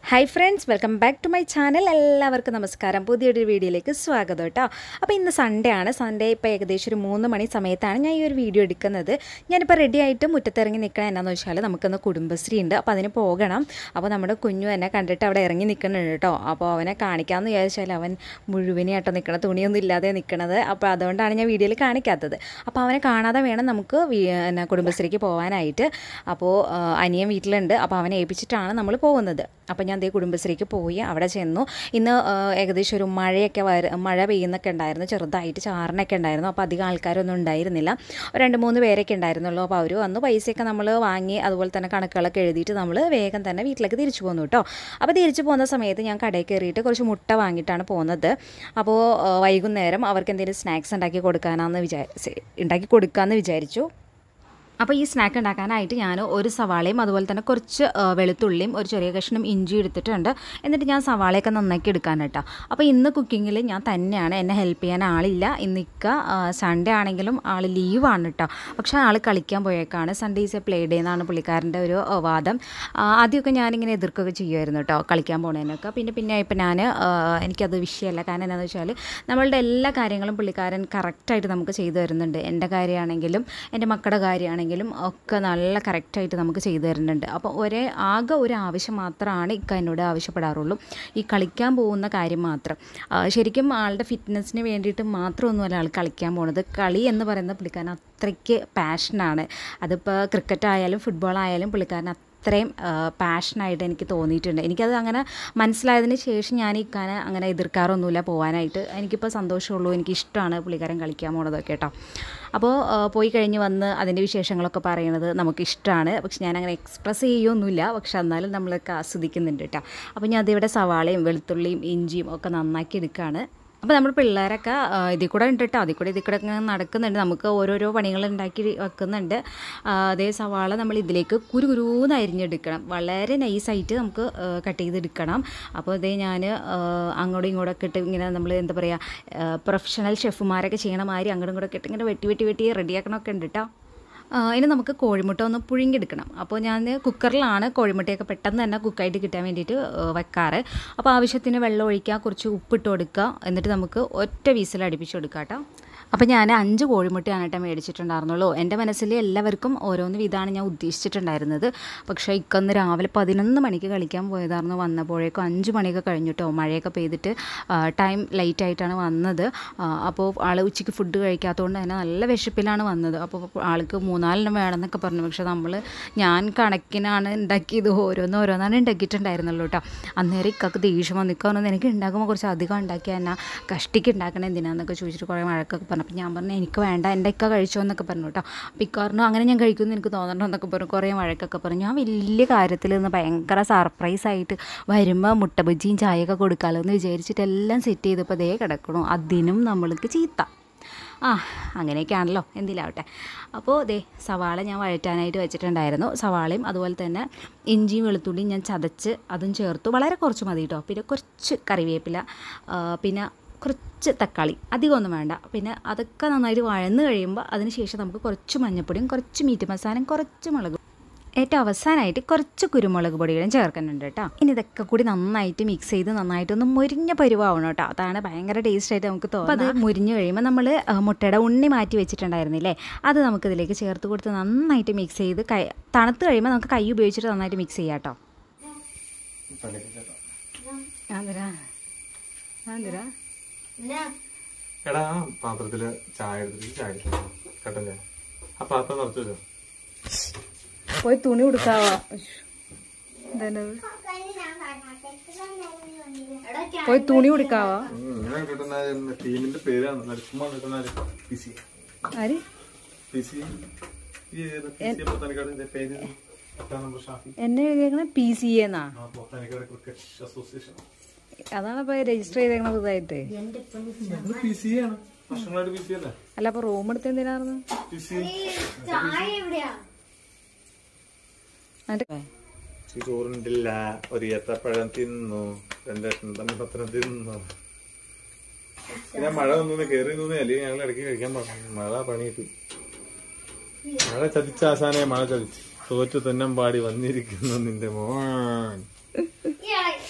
Hi friends welcome back to my channel എല്ലാവർക്കും നമസ്കാരം പുതിയൊരു വീഡിയോയിലേക്ക് സ്വാഗതം കേട്ടോ അപ്പോൾ ഇന്ന് സൺഡേ ആണ് സൺഡേ ഇപ്പോൾ ഏകദേശം ഒരു മൂന്ന് മണി സമയത്താണ് ഞാൻ ഈ ഒരു വീഡിയോ എടുക്കുന്നത് ഞാനിപ്പോൾ റെഡി ആയിട്ട് മുറ്റത്തിറങ്ങി നിൽക്കണം എന്നാന്ന് വെച്ചാൽ നമുക്കൊന്ന് കുടുംബശ്രീ ഉണ്ട് അപ്പോൾ അതിന് പോകണം അപ്പോൾ നമ്മുടെ കുഞ്ഞു എന്നെ കണ്ടിട്ട് അവിടെ ഇറങ്ങി നിൽക്കുന്നുണ്ട് കേട്ടോ അപ്പോൾ അവനെ കാണിക്കാമെന്ന് വിചാരിച്ചാൽ അവൻ മുഴുവനായിട്ടോ നിൽക്കണം തുണിയൊന്നും ഇല്ലാതെ നിൽക്കണത് അപ്പോൾ അതുകൊണ്ടാണ് ഞാൻ വീഡിയോയിൽ കാണിക്കാത്തത് അപ്പോൾ അവനെ കാണാതെ വേണം നമുക്ക് വീ- എന്നാ കുടുംബശ്രീക്ക് പോകാനായിട്ട് അപ്പോൾ ആ, അനിയൻ വീട്ടിലുണ്ട് അപ്പോൾ അവനെ ഏൽപ്പിച്ചിട്ടാണ് നമ്മൾ പോകുന്നത് അപ്പോൾ ഞാൻ ദേ കുടുംബശ്രീക്ക് പോയി അവിടെ ചെന്നു ഇന്ന് ആ, ഏകദേശം ഒരു മഴയൊക്കെ വര മഴ പെയ്യുന്നൊക്കെ ഉണ്ടായിരുന്നു ചെറുതായിട്ട് ചാറിനൊക്കെ ഉണ്ടായിരുന്നു അപ്പോൾ അധികം ആൾക്കാരൊന്നും ഉണ്ടായിരുന്നില്ല ഒരു രണ്ട് മൂന്ന് പേരൊക്കെ ഉണ്ടായിരുന്നുള്ളൂ അപ്പോൾ അവർ വന്ന് പൈസയൊക്കെ നമ്മൾ വാങ്ങി അതുപോലെ തന്നെ കണക്കുകളൊക്കെ എഴുതിയിട്ട് നമ്മൾ വേഗം തന്നെ വീട്ടിലേക്ക് തിരിച്ചു പോന്നു കേട്ടോ അപ്പോൾ തിരിച്ചു പോകുന്ന സമയത്ത് ഞാൻ കടയിൽ കയറിയിട്ട് കുറച്ച് മുട്ട വാങ്ങിയിട്ടാണ് പോകുന്നത് അപ്പോൾ ആ, വൈകുന്നേരം അവർക്ക് എന്തെങ്കിലും സ്നാക്സ് ഉണ്ടാക്കി കൊടുക്കാനാന്ന് വിചാരിച്ച് ഉണ്ടാക്കി കൊടുക്കാമെന്ന് വിചാരിച്ചു അപ്പോൾ ഈ സ്നാക്ക് ഉണ്ടാക്കാനായിട്ട് ഞാൻ ഒരു സവാളയും അതുപോലെ തന്നെ കുറച്ച് ആ, വെളുത്തുള്ളിയും ഒരു ചെറിയ കഷ്ണം ഇഞ്ചി എടുത്തിട്ടുണ്ട് എന്നിട്ട് ഞാൻ സവാളയൊക്കെ നന്നാക്കി എടുക്കാൻ കേട്ടോ അപ്പോൾ ഇന്ന് കുക്കിങ്ങിൽ ഞാൻ തന്നെയാണ് എന്നെ ഹെൽപ്പ് ചെയ്യാൻ ആളില്ല ഇന്നിക്ക സൺഡേ ആണെങ്കിലും ആൾ ലീവാണ് കേട്ടോ പക്ഷേ ആൾ കളിക്കാൻ പോയേക്കാണ് Sunday is a play day എന്നാണ് പുള്ളിക്കാരൻ്റെ ഒരു ആ, വാദം ആ, ആദ്യമൊക്കെ ഞാനിങ്ങനെ എതിർക്കുകയൊക്കെ ചെയ്യുമായിരുന്നു കേട്ടോ കളിക്കാൻ പോണതിനൊക്കെ പിന്നെ പിന്നെ ഇപ്പം ഞാൻ എനിക്കത് വിഷയമല്ല കാരണം എന്താണെന്ന് വെച്ചാൽ നമ്മളുടെ എല്ലാ കാര്യങ്ങളും പുള്ളിക്കാരൻ കറക്റ്റായിട്ട് നമുക്ക് ചെയ്തു തരുന്നുണ്ട് എൻ്റെ കാര്യമാണെങ്കിലും എൻ്റെ മക്കളുടെ കാര്യമാണെങ്കിലും ഒക്കെ നല്ല കറക്റ്റായിട്ട് നമുക്ക് ചെയ്തു തരുന്നുണ്ട് അപ്പോൾ ഒരേ ആകെ ഒരു ആവശ്യം മാത്രമാണ് ഇക്ക എന്നോട് ആവശ്യപ്പെടാറുള്ളൂ ഈ കളിക്കാൻ പോകുന്ന കാര്യം മാത്രം ആ, ശരിക്കും ആളുടെ ഫിറ്റ്നസ്സിന് വേണ്ടിയിട്ട് മാത്രമൊന്നുമല്ല ആൾ കളിക്കാൻ പോകുന്നത് കളി എന്ന് പറയുന്ന പുള്ളിക്കാരൻ അത്രയ്ക്ക് പാഷനാണ് അതിപ്പോൾ ക്രിക്കറ്റ് ആയാലും ഫുട്ബോൾ ആയാലും പുള്ളിക്കാരൻ അത്രയും പാഷനായിട്ട് എനിക്ക് തോന്നിയിട്ടുണ്ട് എനിക്കത് അങ്ങനെ മനസ്സിലായതിന് ശേഷം ഞാൻ ഇക്കാനെ അങ്ങനെ എതിർക്കാറൊന്നുമില്ല പോകാനായിട്ട് എനിക്കിപ്പോൾ സന്തോഷമുള്ളൂ എനിക്ക് ഇഷ്ടമാണ് പുള്ളിക്കാരൻ കളിക്കാൻ പോണതൊക്കെ കേട്ടോ അപ്പോൾ ആ, പോയി കഴിഞ്ഞ് വന്ന് അതിൻ്റെ വിശേഷങ്ങളൊക്കെ പറയണത് നമുക്ക് ഇഷ്ടമാണ് പക്ഷെ ഞാൻ അങ്ങനെ എക്സ്പ്രസ് ചെയ്യൊന്നുമില്ല പക്ഷെ എന്നാലും നമ്മളൊക്കെ ആസ്വദിക്കുന്നുണ്ട് കേട്ടോ അപ്പോൾ ഞാൻ അതിവിടെ സവാളയും വെളുത്തുള്ളിയും ഇഞ്ചിയും ഒക്കെ നന്നാക്കി എടുക്കുകയാണ് അപ്പോൾ നമ്മൾ പിള്ളേരൊക്കെ ആ, ഇതിൽ കൂടെ ഉണ്ട് കേട്ടോ അതിൽ കൂടെ ഇതിൽ കൂടെ ഇങ്ങനെ നടക്കുന്നുണ്ട് നമുക്ക് ഓരോരോ പണികൾ ഉണ്ടാക്കി വെക്കുന്നുണ്ട് ആ, അതേ സവാള നമ്മൾ ഇതിലേക്ക് കുരു കുരുന്ന് അരിഞ്ഞെടുക്കണം വളരെ നൈസായിട്ട് നമുക്ക് കട്ട് ചെയ്തെടുക്കണം അപ്പോൾ ഇതേ ഞാൻ അങ്ങോട്ടും ഇങ്ങോട്ടൊക്കെ ഇട്ട് ഇങ്ങനെ നമ്മൾ എന്താ പറയുക പ്രൊഫഷണൽ ഷെഫുമാരൊക്കെ ചെയ്യണ മാതിരി അങ്ങോട്ടും ഇങ്ങോട്ടൊക്കെ ഇട്ട് ഇങ്ങനെ വെട്ടി വെട്ടി വെട്ടി റെഡിയാക്കണമൊക്കെ ഉണ്ട് കേട്ടോ ആ, ഇനി നമുക്ക് കോഴിമുട്ട ഒന്ന് പുഴുങ്ങിയെടുക്കണം അപ്പോൾ ഞാൻ കുക്കറിലാണ് കോഴിമുട്ടയൊക്കെ പെട്ടെന്ന് തന്നെ കുക്കായിട്ട് കിട്ടാൻ വേണ്ടിയിട്ട് ആ, വെക്കാറ് അപ്പോൾ ആവശ്യത്തിന് വെള്ളം ഒഴിക്കുക കുറച്ച് ഉപ്പിട്ട് കൊടുക്കുക എന്നിട്ട് നമുക്ക് ഒറ്റ വീസിൽ അടുപ്പിച്ച് കൊടുക്കുക കേട്ടോ അപ്പോൾ ഞാൻ അഞ്ച് കോഴിമുട്ടയാണ് കേട്ടോ മേടിച്ചിട്ടുണ്ടായിരുന്നുള്ളൂ എൻ്റെ മനസ്സിൽ എല്ലാവർക്കും ഓരോന്ന് വിധമാണ് ഞാൻ ഉദ്ദേശിച്ചിട്ടുണ്ടായിരുന്നത് പക്ഷേ ഇക്കൊന്ന് രാവിലെ പതിനൊന്ന് മണിക്ക് കളിക്കാൻ പോയതായിരുന്നു വന്നപ്പോഴേക്കും അഞ്ച് മണിയൊക്കെ കഴിഞ്ഞിട്ടോ മഴയൊക്കെ പെയ്തിട്ട് ടൈം ലേറ്റ് ആയിട്ടാണ് വന്നത് ആ, അപ്പോൾ ആൾ ഉച്ചയ്ക്ക് ഫുഡ് കഴിക്കാത്തതുകൊണ്ട് തന്നെ നല്ല വിശപ്പിലാണ് വന്നത് അപ്പോൾ ആൾക്ക് മൂന്നാലെണ്ണം വേണമെന്നൊക്കെ പറഞ്ഞു പക്ഷേ നമ്മൾ ഞാൻ കണക്കിനാണ് ഉണ്ടാക്കിയത് ഓരോന്ന് ഓരോന്നാണ് ഉണ്ടാക്കിയിട്ടുണ്ടായിരുന്നുള്ളൂ കേട്ടോ അന്നേരം ഇക്കൊക്കെ ദേഷ്യം വന്നു ഇക്ക പറഞ്ഞു എനിക്ക് ഉണ്ടാക്കുമ്പോൾ കുറച്ച് അധികം ഉണ്ടാക്കിയാൽ എന്നാ കഷ്ടിക്ക് ഉണ്ടാക്കണേ എന്തിനാന്നൊക്കെ ചോദിച്ചിട്ട് കുറേ വഴക്കൊക്കെ പറഞ്ഞു അപ്പോൾ ഞാൻ പറഞ്ഞു എനിക്ക് വേണ്ട എൻ്റെ ഇക്ക കഴിച്ചോ എന്നൊക്കെ പറഞ്ഞു കേട്ടോ അപ്പോൾ ഇക്ക പറഞ്ഞു അങ്ങനെ ഞാൻ കഴിക്കുമെന്ന് എനിക്ക് തോന്നണം എന്നൊക്കെ പറഞ്ഞു കുറേ വഴക്കൊക്കെ പറഞ്ഞു ഞാൻ വലിയ കാര്യത്തിൽ നിന്ന് ഭയങ്കര സർപ്രൈസ് ആയിട്ട് വരുമ്പോൾ മുട്ട ബജിയും ചായയൊക്കെ കൊടുക്കാമല്ലോ എന്ന് വിചാരിച്ചിട്ട് എല്ലാം സെറ്റ് ചെയ്തപ്പോൾ ദേ കിടക്കണു അതിനും നമ്മൾക്ക് ചീത്ത ആ അങ്ങനെയൊക്കെയാണല്ലോ എന്തിലാവട്ടെ അപ്പോൾ ദേ സവാള ഞാൻ വഴറ്റാനായിട്ട് വെച്ചിട്ടുണ്ടായിരുന്നു സവാളയും അതുപോലെ തന്നെ ഇഞ്ചിയും വെളുത്തുള്ളിയും ഞാൻ ചതച്ച് അതും ചേർത്തു വളരെ കുറച്ച് മതി കേട്ടോ പിന്നെ കുറച്ച് കറിവേപ്പില ആ, പിന്നെ കുറച്ച് തക്കാളി അധികമൊന്നും വേണ്ട പിന്നെ അതൊക്കെ നന്നായിട്ട് വഴന്ന് കഴിയുമ്പോൾ അതിന് ശേഷം നമുക്ക് കുറച്ച് മഞ്ഞൾപ്പൊടിയും കുറച്ച് മീറ്റ് മസാലയും കുറച്ച് മുളകും ഏറ്റവും അവസാനമായിട്ട് കുറച്ച് കുരുമുളക് പൊടികളും ചേർക്കുന്നുണ്ട് കേട്ടോ ഇനി ഇതൊക്കെ കൂടി നന്നായിട്ട് മിക്സ് ചെയ്ത് നന്നായിട്ടൊന്ന് മുരിഞ്ഞ പരുവാവണം കേട്ടോ അതാണ് ഭയങ്കര ടേസ്റ്റ് ആയിട്ട് നമുക്ക് തോന്നും അപ്പോൾ അത് മുരിഞ്ഞ് കഴിയുമ്പോൾ നമ്മൾ മുട്ടയുടെ ഉണ്ണി മാറ്റി വെച്ചിട്ടുണ്ടായിരുന്നില്ലേ അത് നമുക്ക് ഇതിലേക്ക് ചേർത്ത് കൊടുത്ത് നന്നായിട്ട് മിക്സ് ചെയ്ത് കൈ തണുത്ത് കഴിയുമ്പോൾ നമുക്ക് കൈ ഉപയോഗിച്ചിട്ട് നന്നായിട്ട് മിക്സ് ചെയ്യാം കേട്ടോ ആന്തിരാ ആന്തിരാ എടാ ആ പാത്രത്തില് ചായ എടുത്തിട്ട് ചായ എടുത്തു. കട്ടൻ ചായ ആ പാത്രം നിറച്ചു വെച്ചോ പോയി തുണി കൊടുക്കാവോ എന്താണത് പോയി തുണി കൊടുക്കാവോ ഉം, ഇങ്ങനെ കിട്ടുന്ന ടീമിന്റെ പേരാണ് നരക്കുമ്പോൾ കിട്ടുന്ന പിസി ആര് പിസി ഈ ഏത് പിസി പൊത്താനിക്കാടിന്റെ പേര് പത്താം നമ്പർ ഷാഫി എന്നെ എഴുതിയേക്കണ പി സി എന്നാ ആ പൊത്താനിക്കാട് ക്രിക്കറ്റ് അസോസിയേഷൻ അതാണ് ഇപ്പൊ രജിസ്റ്റർ ചെയ്തേക്കണ പുതുതായിട്ട് അത് പിസി ആണ് വർഷങ്ങളായിട്ട് പിസി അല്ലേ അല്ല അപ്പൊ റൂം എടുത്ത് എന്തിനായിരുന്നു പിസി അതിന്റെ ചോറുണ്ടില്ല ഒരു ഏത്തപ്പഴം തിന്നു രണ്ടേട്ടൻ തന്നെ പത്രം തിന്നു പിന്നെ മഴ ഒന്നും കയറി നിന്നു അല്ലെങ്കിൽ ഞങ്ങൾ ഇടയ്ക്ക് കഴിക്കാൻ പറഞ്ഞു മഴ പണി കിട്ടി മഴ ചതിച്ച ആശാനെ മഴ ചതിച്ച് തോറ്റു തെന്നം പാടി വന്നിരിക്കുന്നു നിന്റെ മോൻ Yeah,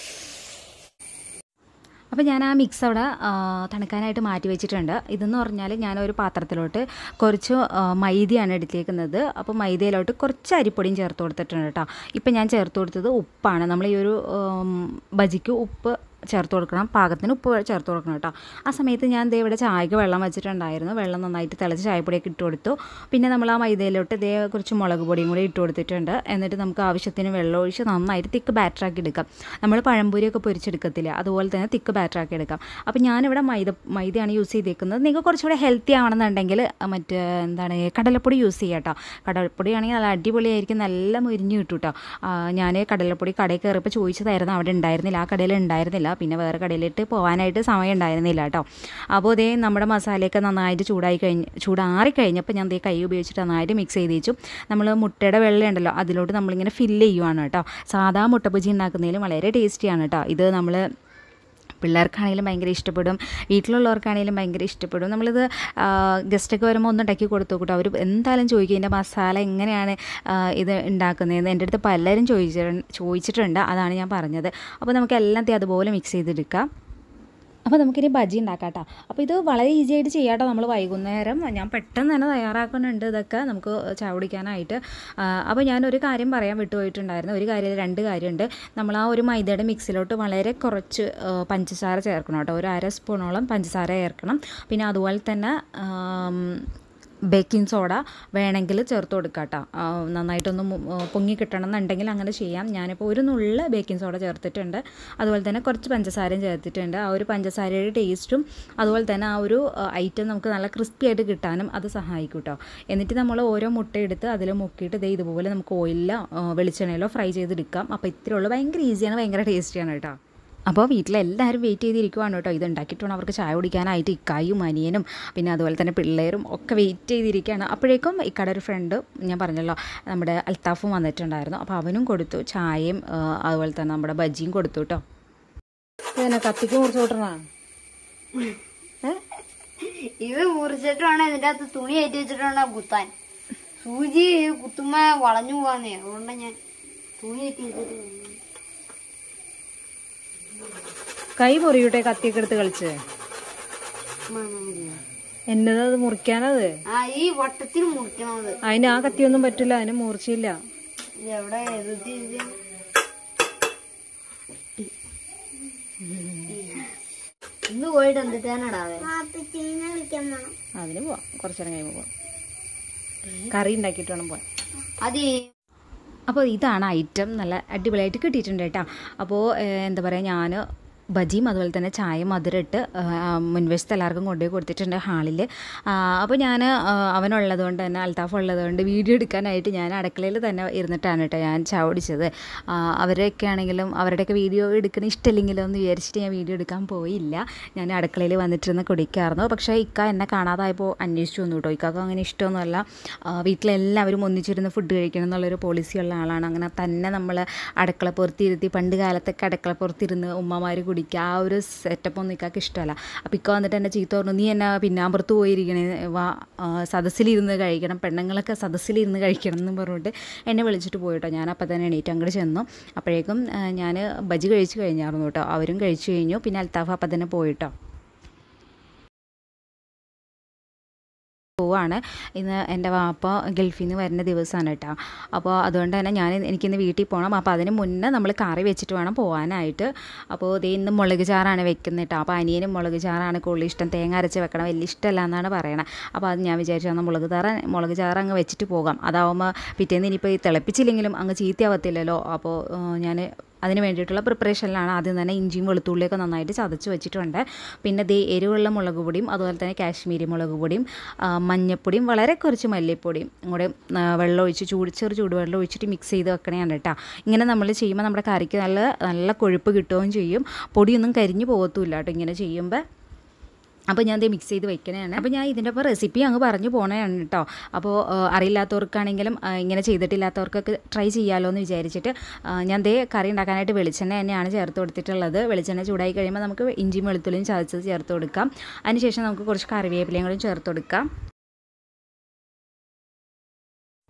അപ്പോൾ ഞാൻ ആ മിക്സ് അവിടെ ആ, തണുക്കാനായിട്ട് മാറ്റി വെച്ചിട്ടുണ്ട് ഇതെന്ന് പറഞ്ഞാൽ ഞാനൊരു പാത്രത്തിലോട്ട് കുറച്ച് ആ, മൈദയാണ് എടുത്തേക്കുന്നത് അപ്പോൾ മൈദയിലോട്ട് കുറച്ച് അരിപ്പൊടിയും ചേർത്ത് കൊടുത്തിട്ടുണ്ട് കേട്ടോ ഇപ്പം ഞാൻ ചേർത്ത് കൊടുത്തത് ഉപ്പാണ് നമ്മൾ ഈ ഒരു ഉം, ബജിക്ക് ഉപ്പ് ചേർത്ത് കൊടുക്കണം പാകത്തിന് ഉപ്പ് ചേർത്ത് കൊടുക്കണം കേട്ടോ ആ സമയത്ത് ഞാൻ ദേ ഇവിടെ ചായക്ക് വെള്ളം വെച്ചിട്ടുണ്ടായിരുന്നു വെള്ളം നന്നായിട്ട് തിളച്ച് ചായപ്പൊടിയൊക്കെ ഇട്ട് കൊടുത്തു പിന്നെ നമ്മൾ ആ മൈദയിലോട്ട് ഇതേ കുറച്ച് മുളക് പൊടിയും കൂടി ഇട്ട് കൊടുത്തിട്ടുണ്ട് എന്നിട്ട് നമുക്ക് ആവശ്യത്തിന് വെള്ളം ഒഴിച്ച് നന്നായിട്ട് തിക്ക് ബാറ്ററാക്കി എടുക്കാം നമ്മൾ പഴംപൊരിയൊക്കെ പൊരിച്ചെടുക്കത്തില്ല അതുപോലെ തന്നെ തിക്ക് ബാറ്ററാക്കി എടുക്കാം അപ്പോൾ ഞാനിവിടെ മൈദ മൈദയാണ് യൂസ് ചെയ്തേക്കുന്നത് നിങ്ങൾക്ക് കുറച്ചുകൂടെ ഹെൽത്തി ആവണമെന്നുണ്ടെങ്കിൽ മറ്റേ എന്താണ് കടലപ്പൊടി യൂസ് ചെയ്യാം കേട്ടോ കടലപ്പൊടിയാണെങ്കിൽ നല്ല അടിപൊളിയായിരിക്കും നല്ല മുരിഞ്ഞ് കിട്ടും കേട്ടോ ഞാൻ കടലപ്പൊടി കടയിൽ കയറിയപ്പോൾ ചോദിച്ചതായിരുന്നു അവിടെ ഉണ്ടായിരുന്നില്ല ആ കടയിൽ ഉണ്ടായിരുന്നില്ല പിന്നെ വേറെ കടയിലിട്ട് പോകാനായിട്ട് സമയം ഉണ്ടായിരുന്നില്ല കേട്ടോ അപ്പോൾ ഇതേ നമ്മുടെ മസാലയൊക്കെ നന്നായിട്ട് ചൂടായി കഴിഞ്ഞ് ചൂടാറി കഴിഞ്ഞപ്പോൾ ഞാൻ ദേ കൈ ഉപയോഗിച്ചിട്ട് നന്നായിട്ട് മിക്സ് ചെയ്ത് വെച്ചു നമ്മൾ മുട്ടയുടെ വെള്ളം ഉണ്ടല്ലോ അതിലോട്ട് നമ്മളിങ്ങനെ ഫില്ല് ചെയ്യുവാണ് കേട്ടോ സാധാ മുട്ട ബജി ഉണ്ടാക്കുന്നതിലും വളരെ ടേസ്റ്റിയാണ് കേട്ടോ ഇത് നമ്മൾ പിള്ളേർക്കാണെങ്കിലും ഭയങ്കര ഇഷ്ടപ്പെടും വീട്ടിലുള്ളവർക്കാണെങ്കിലും ഭയങ്കര ഇഷ്ടപ്പെടും നമ്മളിത് ഗസ്റ്റൊക്കെ വരുമ്പോൾ ഒന്ന് ഉണ്ടാക്കി കൊടുത്തു കൂട്ടോ അവർ എന്തായാലും ചോദിക്കും ഇതിൻ്റെ മസാല എങ്ങനെയാണ് ആ, ഇത് ഉണ്ടാക്കുന്നതെന്ന് എൻ്റെ അടുത്ത് പലരും ചോദിച്ചിട്ടുണ്ട് ചോദിച്ചിട്ടുണ്ട് അതാണ് ഞാൻ പറഞ്ഞത് അപ്പോൾ നമുക്ക് എല്ലാം ദേ അതുപോലെ മിക്സ് ചെയ്തെടുക്കാം അപ്പോൾ നമുക്കിനി ബജി ഉണ്ടാക്കാം കേട്ടോ അപ്പോൾ ഇത് വളരെ ഈസി ആയിട്ട് ചെയ്യാം കേട്ടോ നമ്മൾ വൈകുന്നേരം ഞാൻ പെട്ടെന്ന് തന്നെ തയ്യാറാക്കുന്നുണ്ട് ഇതൊക്കെ നമുക്ക് ചായ കുടിക്കാനായിട്ട് ആ, അപ്പോൾ ഞാനൊരു കാര്യം പറയാൻ വിട്ടുപോയിട്ടുണ്ടായിരുന്നു ഒരു കാര്യം രണ്ട് കാര്യമുണ്ട് നമ്മൾ ആ ഒരു മൈദയുടെ മിക്സിലോട്ട് വളരെ കുറച്ച് ആ, പഞ്ചസാര ചേർക്കണം കേട്ടോ ഒരു അര സ്പൂണോളം പഞ്ചസാര ചേർക്കണം പിന്നെ അതുപോലെ തന്നെ ആം, ബേക്കിംഗ് സോഡ വേണമെങ്കിൽ ചേർത്ത് കൊടുക്കുക കേട്ടോ ആ, നന്നായിട്ടൊന്ന് മു- ആ, പൊങ്ങി കിട്ടണം എന്നുണ്ടെങ്കിൽ അങ്ങനെ ചെയ്യാം ഞാനിപ്പോൾ ഒരു നുള്ള ബേക്കിംഗ് സോഡ ചേർത്തിട്ടുണ്ട് അതുപോലെ തന്നെ കുറച്ച് പഞ്ചസാരയും ചേർത്തിട്ടുണ്ട് ആ ഒരു പഞ്ചസാരയുടെ ടേസ്റ്റും അതുപോലെ തന്നെ ആ ഒരു ഐറ്റം നമുക്ക് നല്ല ക്രിസ്പി ആയിട്ട് കിട്ടാനും അത് സഹായിക്കും കേട്ടോ എന്നിട്ട് നമ്മൾ ഓരോ മുട്ട എടുത്ത് അതിൽ മുക്കിയിട്ട് ദേ ഇതുപോലെ നമുക്ക് ഓയിലിലോ ആ, വെളിച്ചെണ്ണയിലോ ഫ്രൈ ചെയ്തെടുക്കാം അപ്പോൾ ഇത്രയേ ഉള്ളൂ ഭയങ്കര ഈസിയാണ് ഭയങ്കര ടേസ്റ്റിയാണ് കേട്ടോ അപ്പോൾ വീട്ടിലെല്ലാവരും വെയിറ്റ് ചെയ്തിരിക്കുവാണ് കേട്ടോ ഇത് ഉണ്ടാക്കിയിട്ട് വേണം അവർക്ക് ചായ കുടിക്കാനായിട്ട് ഇക്കായും അനിയനും പിന്നെ അതുപോലെ തന്നെ പിള്ളേരും ഒക്കെ വെയിറ്റ് ചെയ്തിരിക്കുകയാണ് അപ്പോഴേക്കും ഇക്കടെ ഒരു ഫ്രണ്ട് ഞാൻ പറഞ്ഞല്ലോ നമ്മുടെ അൽത്താഫും വന്നിട്ടുണ്ടായിരുന്നു അപ്പോൾ അവനും കൊടുത്തു ചായയും ആ, അതുപോലെ തന്നെ നമ്മുടെ ബജിയും കൊടുത്തു കേട്ടോ പിന്നെ കത്തിക്ക് മുറിച്ച് കൂട്ടണ ഇത് മുറിച്ചിട്ട് വേണം ഇതിന്റെ അകത്ത് തുണി കയറ്റി വെച്ചിട്ട് വേണം കുത്താൻ സൂചി കുത്തുമ്പോ വളഞ്ഞു പോവാന്നേ അതുകൊണ്ട് ഞാൻ തുണി കയറ്റി വെച്ചിട്ട് വന്നു. കൈ മുറിയൂട്ടെ കത്തിയൊക്കെ എടുത്ത് കളിച്ച് മണമില്ല. എന്നത് അത് മുറിക്കാനത് ആ ഈ വട്ടത്തിൽ മുറിക്കണത് അതിന് ആ കത്തിയൊന്നും പറ്റില്ല അതിന് മൂർച്ചയില്ല ഇത് എവിടെ എഴുതി ഇത്? ഇന്ന് പോയിട്ട് എന്തിട്ടാണടാവേ അതിന് പോവാം കുറച്ചേരം കഴിയുമ്പോൾ പോവാം കറി ഉണ്ടാക്കിയിട്ട് വേണം പോവാൻ അത് അപ്പോൾ ഇതാണ് ഐറ്റം നല്ല അടിപൊളിയായിട്ട് കിട്ടിയിട്ടുണ്ട് കേട്ടോ അപ്പോൾ ഏഹ്, എന്താ പറയുക ഞാൻ ബജിയും അതുപോലെ തന്നെ ചായയും മധുരമിട്ട് ഏഹ്, മുൻവശത്ത് എല്ലാവർക്കും കൊണ്ടുപോയി കൊടുത്തിട്ടുണ്ട് ഹാളിൽ അപ്പോൾ ഞാൻ അവനുള്ളത് കൊണ്ട് തന്നെ അൽത്താഫ് ഉള്ളത് കൊണ്ട് വീഡിയോ എടുക്കാനായിട്ട് ഞാൻ അടുക്കളയിൽ തന്നെ ഇരുന്നിട്ടാണ് കേട്ടോ ഞാൻ ചായ കുടിച്ചത് ആ, അവരൊക്കെ ആണെങ്കിലും അവരുടെയൊക്കെ വീഡിയോ എടുക്കുന്ന ഇഷ്ടമില്ലെങ്കിലോ എന്ന് വിചാരിച്ചിട്ട് ഞാൻ വീഡിയോ എടുക്കാൻ പോയില്ല ഞാൻ അടുക്കളയിൽ വന്നിട്ടിരുന്ന് കുടിക്കായിരുന്നു പക്ഷേ ഇക്ക എന്നെ കാണാതായപ്പോൾ അന്വേഷിച്ചു വന്നു കേട്ടോ ഇക്കാക്ക് അങ്ങനെ ഇഷ്ടമൊന്നുമല്ല ആ, വീട്ടിലെല്ലാവരും ഒന്നിച്ചിരുന്ന് ഫുഡ് കഴിക്കണം എന്നുള്ളൊരു പോളിസിയുള്ള ആളാണ് അങ്ങനെ തന്നെ നമ്മൾ അടുക്കള പുറത്തിരുത്തി പണ്ട് കാലത്തൊക്കെ അടുക്കള പുറത്തിരുന്ന് ഉമ്മമാർ കുടിക്കുക ആ ഒരു സെറ്റപ്പ് ഒന്നും ഇക്കാക്ക് ഇഷ്ടമല്ല അപ്പോൾ ഇക്ക വന്നിട്ട് എന്നെ ചീത്ത പറഞ്ഞു നീ എന്നെ പിന്നാമ്പുറത്ത് പോയിരിക്കണേ വാ ആ, സദസ്സിലിരുന്ന് കഴിക്കണം പെണ്ണുങ്ങളൊക്കെ സദസ്സിലിരുന്ന് കഴിക്കണം എന്ന് പറഞ്ഞിട്ട് എന്നെ വിളിച്ചിട്ട് പോയിട്ടോ ഞാൻ അപ്പം തന്നെ എണീറ്റ് അങ്ങോട്ട് ചെന്നു അപ്പോഴേക്കും ഞാൻ ബജി കഴിച്ച് കഴിഞ്ഞായിരുന്നു കേട്ടോ അവരും കഴിച്ചു കഴിഞ്ഞു പിന്നെ അൽത്താഫ് അപ്പം തന്നെ പോയിട്ടോ പോവാണ് ഇന്ന് എൻ്റെ വാപ്പ ഗൾഫിൽ നിന്ന് വരുന്ന ദിവസമാണ് കേട്ടോ അപ്പോൾ അതുകൊണ്ട് തന്നെ ഞാൻ എനിക്കിന്ന് വീട്ടിൽ പോകണം അപ്പോൾ അതിന് മുന്നേ നമ്മൾ കറി വെച്ചിട്ട് വേണം പോകാനായിട്ട് അപ്പോൾ ദേ ഇന്ന് മുളക് ചാറാണ് വെക്കുന്നത് കേട്ടോ അപ്പോൾ അനിയനും മുളക് ചാറാണ് കൂടുതൽ ഇഷ്ടം തേങ്ങ അരച്ച് വെക്കണം വലിയ ഇഷ്ടമല്ല എന്നാണ് പറയണത് അപ്പോൾ അത് ഞാൻ വിചാരിച്ചു എന്നാൽ മുളക് ചാറ് മുളക് ചാറ് അങ്ങ് വെച്ചിട്ട് പോകാം അതാവുമ്പോൾ പിറ്റേന്ന് ഇനിയിപ്പോൾ ഈ തിളപ്പിച്ചില്ലെങ്കിലും അങ്ങ് ചീത്തയാവത്തില്ലല്ലോ അപ്പോൾ ഞാൻ അതിന് വേണ്ടിയിട്ടുള്ള പ്രിപ്പറേഷനിലാണ് ആദ്യം തന്നെ ഇഞ്ചിയും വെളുത്തുള്ളിയൊക്കെ നന്നായിട്ട് ചതച്ച് വെച്ചിട്ടുണ്ട് പിന്നെ ദേ എരിവുള്ള മുളക് പൊടിയും അതുപോലെ തന്നെ കാശ്മീരി മുളക് പൊടിയും ആ, മഞ്ഞപ്പൊടിയും വളരെ കുറച്ച് മല്ലിപ്പൊടിയും കൂടെ ആ, വെള്ളം ഒഴിച്ച് ചൂട് ചെറു ചൂടുവെള്ളം ഒഴിച്ചിട്ട് മിക്സ് ചെയ്ത് വെക്കണതാണ് കേട്ടോ ഇങ്ങനെ നമ്മൾ ചെയ്യുമ്പോൾ നമ്മുടെ കറിക്ക് നല്ല നല്ല കൊഴുപ്പ് കിട്ടുകയും ചെയ്യും പൊടിയൊന്നും കരിഞ്ഞു പോകത്തുമില്ല കേട്ടോ ഇങ്ങനെ ചെയ്യുമ്പോൾ അപ്പോൾ ഞാൻ ഇത് മിക്സ് ചെയ്ത് വെക്കണതാണ് അപ്പോൾ ഞാൻ ഇതിൻ്റെ ഒപ്പം റെസിപ്പി അങ്ങ് പറഞ്ഞു പോണതാണ് കേട്ടോ അപ്പോൾ ആ, അറിയില്ലാത്തവർക്കാണെങ്കിലും ആ, ഇങ്ങനെ ചെയ്തിട്ടില്ലാത്തവർക്കൊക്കെ ട്രൈ ചെയ്യാമല്ലോ എന്ന് വിചാരിച്ചിട്ട് ആ, ഞാൻ ദേ കറി ഉണ്ടാക്കാനായിട്ട് വെളിച്ചെണ്ണ തന്നെയാണ് ചേർത്ത് കൊടുത്തിട്ടുള്ളത് വെളിച്ചെണ്ണ ചൂടായി കഴിയുമ്പോൾ നമുക്ക് ഇഞ്ചിയും വെളുത്തുള്ളിയും ചതച്ചത് ചേർത്ത് കൊടുക്കാം അതിനുശേഷം നമുക്ക് കുറച്ച് കറിവേപ്പിലയും കൂടി ചേർത്ത് കൊടുക്കാം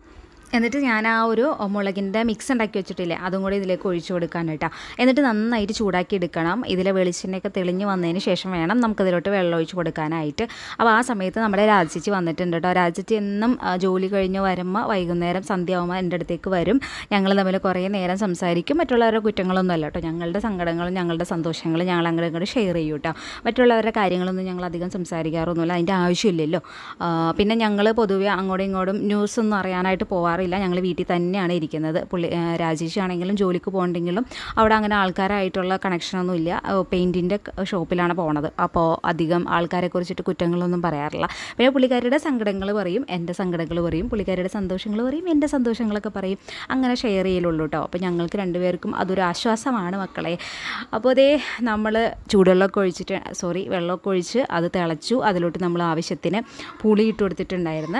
എന്നിട്ട് ഞാൻ ആ ഒരു മുളകിൻ്റെ മിക്സ് ഉണ്ടാക്കി വെച്ചിട്ടില്ലേ അതും കൂടി ഇതിലേക്ക് ഒഴിച്ചു കൊടുക്കാൻ കേട്ടോ എന്നിട്ട് നന്നായിട്ട് ചൂടാക്കി എടുക്കണം ഇതിലെ വെളിച്ചെണ്ണയൊക്കെ തെളിഞ്ഞ് വന്നതിന് ശേഷം വേണം നമുക്കതിലോട്ട് വെള്ളം ഒഴിച്ച് കൊടുക്കാനായിട്ട് അപ്പോൾ ആ സമയത്ത് നമ്മുടെ രാജിച്ചി വന്നിട്ടുണ്ട് കേട്ടോ രാജിച്ചി എന്നും ആ, ജോലി കഴിഞ്ഞ് വരുമ്പോൾ വൈകുന്നേരം സന്ധ്യയാകുമ്പോൾ എൻ്റെ അടുത്തേക്ക് വരും ഞങ്ങൾ തമ്മിൽ കുറേ നേരം സംസാരിക്കും മറ്റുള്ളവരുടെ കുറ്റങ്ങളൊന്നും അല്ല കേട്ടോ ഞങ്ങളുടെ സങ്കടങ്ങളും ഞങ്ങളുടെ സന്തോഷങ്ങളും ഞങ്ങൾ അങ്ങോട്ട് ഇങ്ങോട്ട് ഷെയർ ചെയ്യും കേട്ടോ മറ്റുള്ളവരുടെ കാര്യങ്ങളൊന്നും ഞങ്ങൾ അധികം സംസാരിക്കാറൊന്നുമില്ല അതിൻ്റെ ആവശ്യമില്ലല്ലോ ആ, പിന്നെ ഞങ്ങൾ പൊതുവെ അങ്ങോട്ടും ഇങ്ങോട്ടും ന്യൂസ് ഒന്നും അറിയാനായിട്ട് പോവാറില്ല ഞങ്ങൾ വീട്ടിൽ തന്നെയാണ് ഇരിക്കുന്നത് പുള്ളി ആ, രാജേഷ് ആണെങ്കിലും ജോലിക്ക് പോകണ്ടെങ്കിലും അവിടെ അങ്ങനെ ആൾക്കാരായിട്ടുള്ള കണക്ഷനൊന്നും ഇല്ല പെയിൻറ്റിൻ്റെ ഷോപ്പിലാണ് പോണത് അപ്പോൾ അധികം ആൾക്കാരെ കുറിച്ചിട്ട് കുറ്റങ്ങളൊന്നും പറയാറില്ല പിന്നെ പുള്ളിക്കാരിയുടെ സങ്കടങ്ങൾ പറയും എൻ്റെ സങ്കടങ്ങൾ പറയും പുള്ളിക്കാരിയുടെ സന്തോഷങ്ങൾ പറയും എൻ്റെ സന്തോഷങ്ങളൊക്കെ പറയും അങ്ങനെ ഷെയർ ചെയ്യലുള്ളൂ കേട്ടോ അപ്പോൾ ഞങ്ങൾക്ക് രണ്ടുപേർക്കും അതൊരു ആശ്വാസമാണ് മക്കളെ അപ്പോൾ അതേ നമ്മൾ ചൂടുവെള്ളമൊക്കെ ഒഴിച്ചിട്ട് സോറി വെള്ളമൊക്കെ ഒഴിച്ച് അത് തിളച്ചു അതിലോട്ട് നമ്മൾ ആവശ്യത്തിന് പുളി ഇട്ട് കൊടുത്തിട്ടുണ്ടായിരുന്നു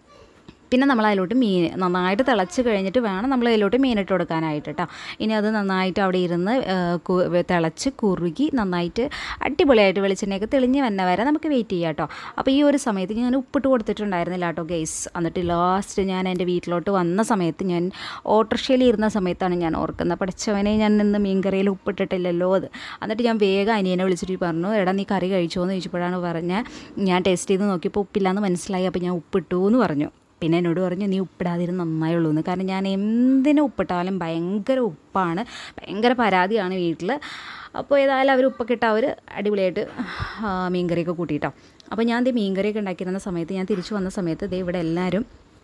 പിന്നെ നമ്മൾ അതിലോട്ട് മീൻ നന്നായിട്ട് തിളച്ച് കഴിഞ്ഞിട്ട് വേണം നമ്മൾ അതിലോട്ട് മീനിട്ട് കൊടുക്കാനായിട്ട് കേട്ടോ ഇനി അത് നന്നായിട്ട് അവിടെ ഇരുന്ന് ആ, കു- തിളച്ച് കുറുകി നന്നായിട്ട് അടിപൊളിയായിട്ട് വെളിച്ചെണ്ണയൊക്കെ തെളിഞ്ഞ് വന്ന വരെ നമുക്ക് വെയിറ്റ് ചെയ്യാം കേട്ടോ അപ്പോൾ ഈ ഒരു സമയത്ത് ഞാൻ ഉപ്പിട്ട് കൊടുത്തിട്ടുണ്ടായിരുന്നില്ല കേട്ടോ ഗെയ്സ് എന്നിട്ട് ലാസ്റ്റ് ഞാൻ എൻ്റെ വീട്ടിലോട്ട് വന്ന സമയത്ത് ഞാൻ ഓട്ടോറിക്ഷയിൽ ഇരുന്ന സമയത്താണ് ഞാൻ ഓർക്കുന്നത് പഠിച്ചവനെ ഞാൻ ഇന്ന് മീൻകറിയിൽ ഉപ്പിട്ടിട്ടില്ലല്ലോ അത് എന്നിട്ട് ഞാൻ വേഗം അനിയനെ വിളിച്ചിട്ട് പറഞ്ഞു എടാ നീ കറി കഴിച്ചോ എന്ന് ചോദിച്ചപ്പോഴാണ് പറഞ്ഞത് ഞാൻ ടേസ്റ്റ് ചെയ്ത് നോക്കിയപ്പോൾ ഉപ്പില്ലാന്ന് മനസ്സിലായി അപ്പോൾ ഞാൻ ഉപ്പിട്ടു എന്ന് പറഞ്ഞു പിന്നെ എന്നോട് പറഞ്ഞു നീ ഉപ്പിടാതിരുന്ന് നന്നായുള്ളൂ എന്ന് കാരണം ഞാൻ എന്തിനു ഉപ്പിട്ടാലും ഭയങ്കര ഉപ്പാണ് ഭയങ്കര പരാതിയാണ് വീട്ടിൽ അപ്പോൾ ഏതായാലും അവർ ഉപ്പൊക്കെ ഇട്ട് അവർ അടിപൊളിയായിട്ട് ആ, മീൻകറിയൊക്കെ കൂട്ടിയിട്ടോ അപ്പോൾ ഞാൻ ദേ മീൻകറിയൊക്കെ ഉണ്ടാക്കിയിരുന്ന സമയത്ത് ഞാൻ തിരിച്ചു വന്ന സമയത്ത് ദേ ഇവിടെ എല്ലാവരും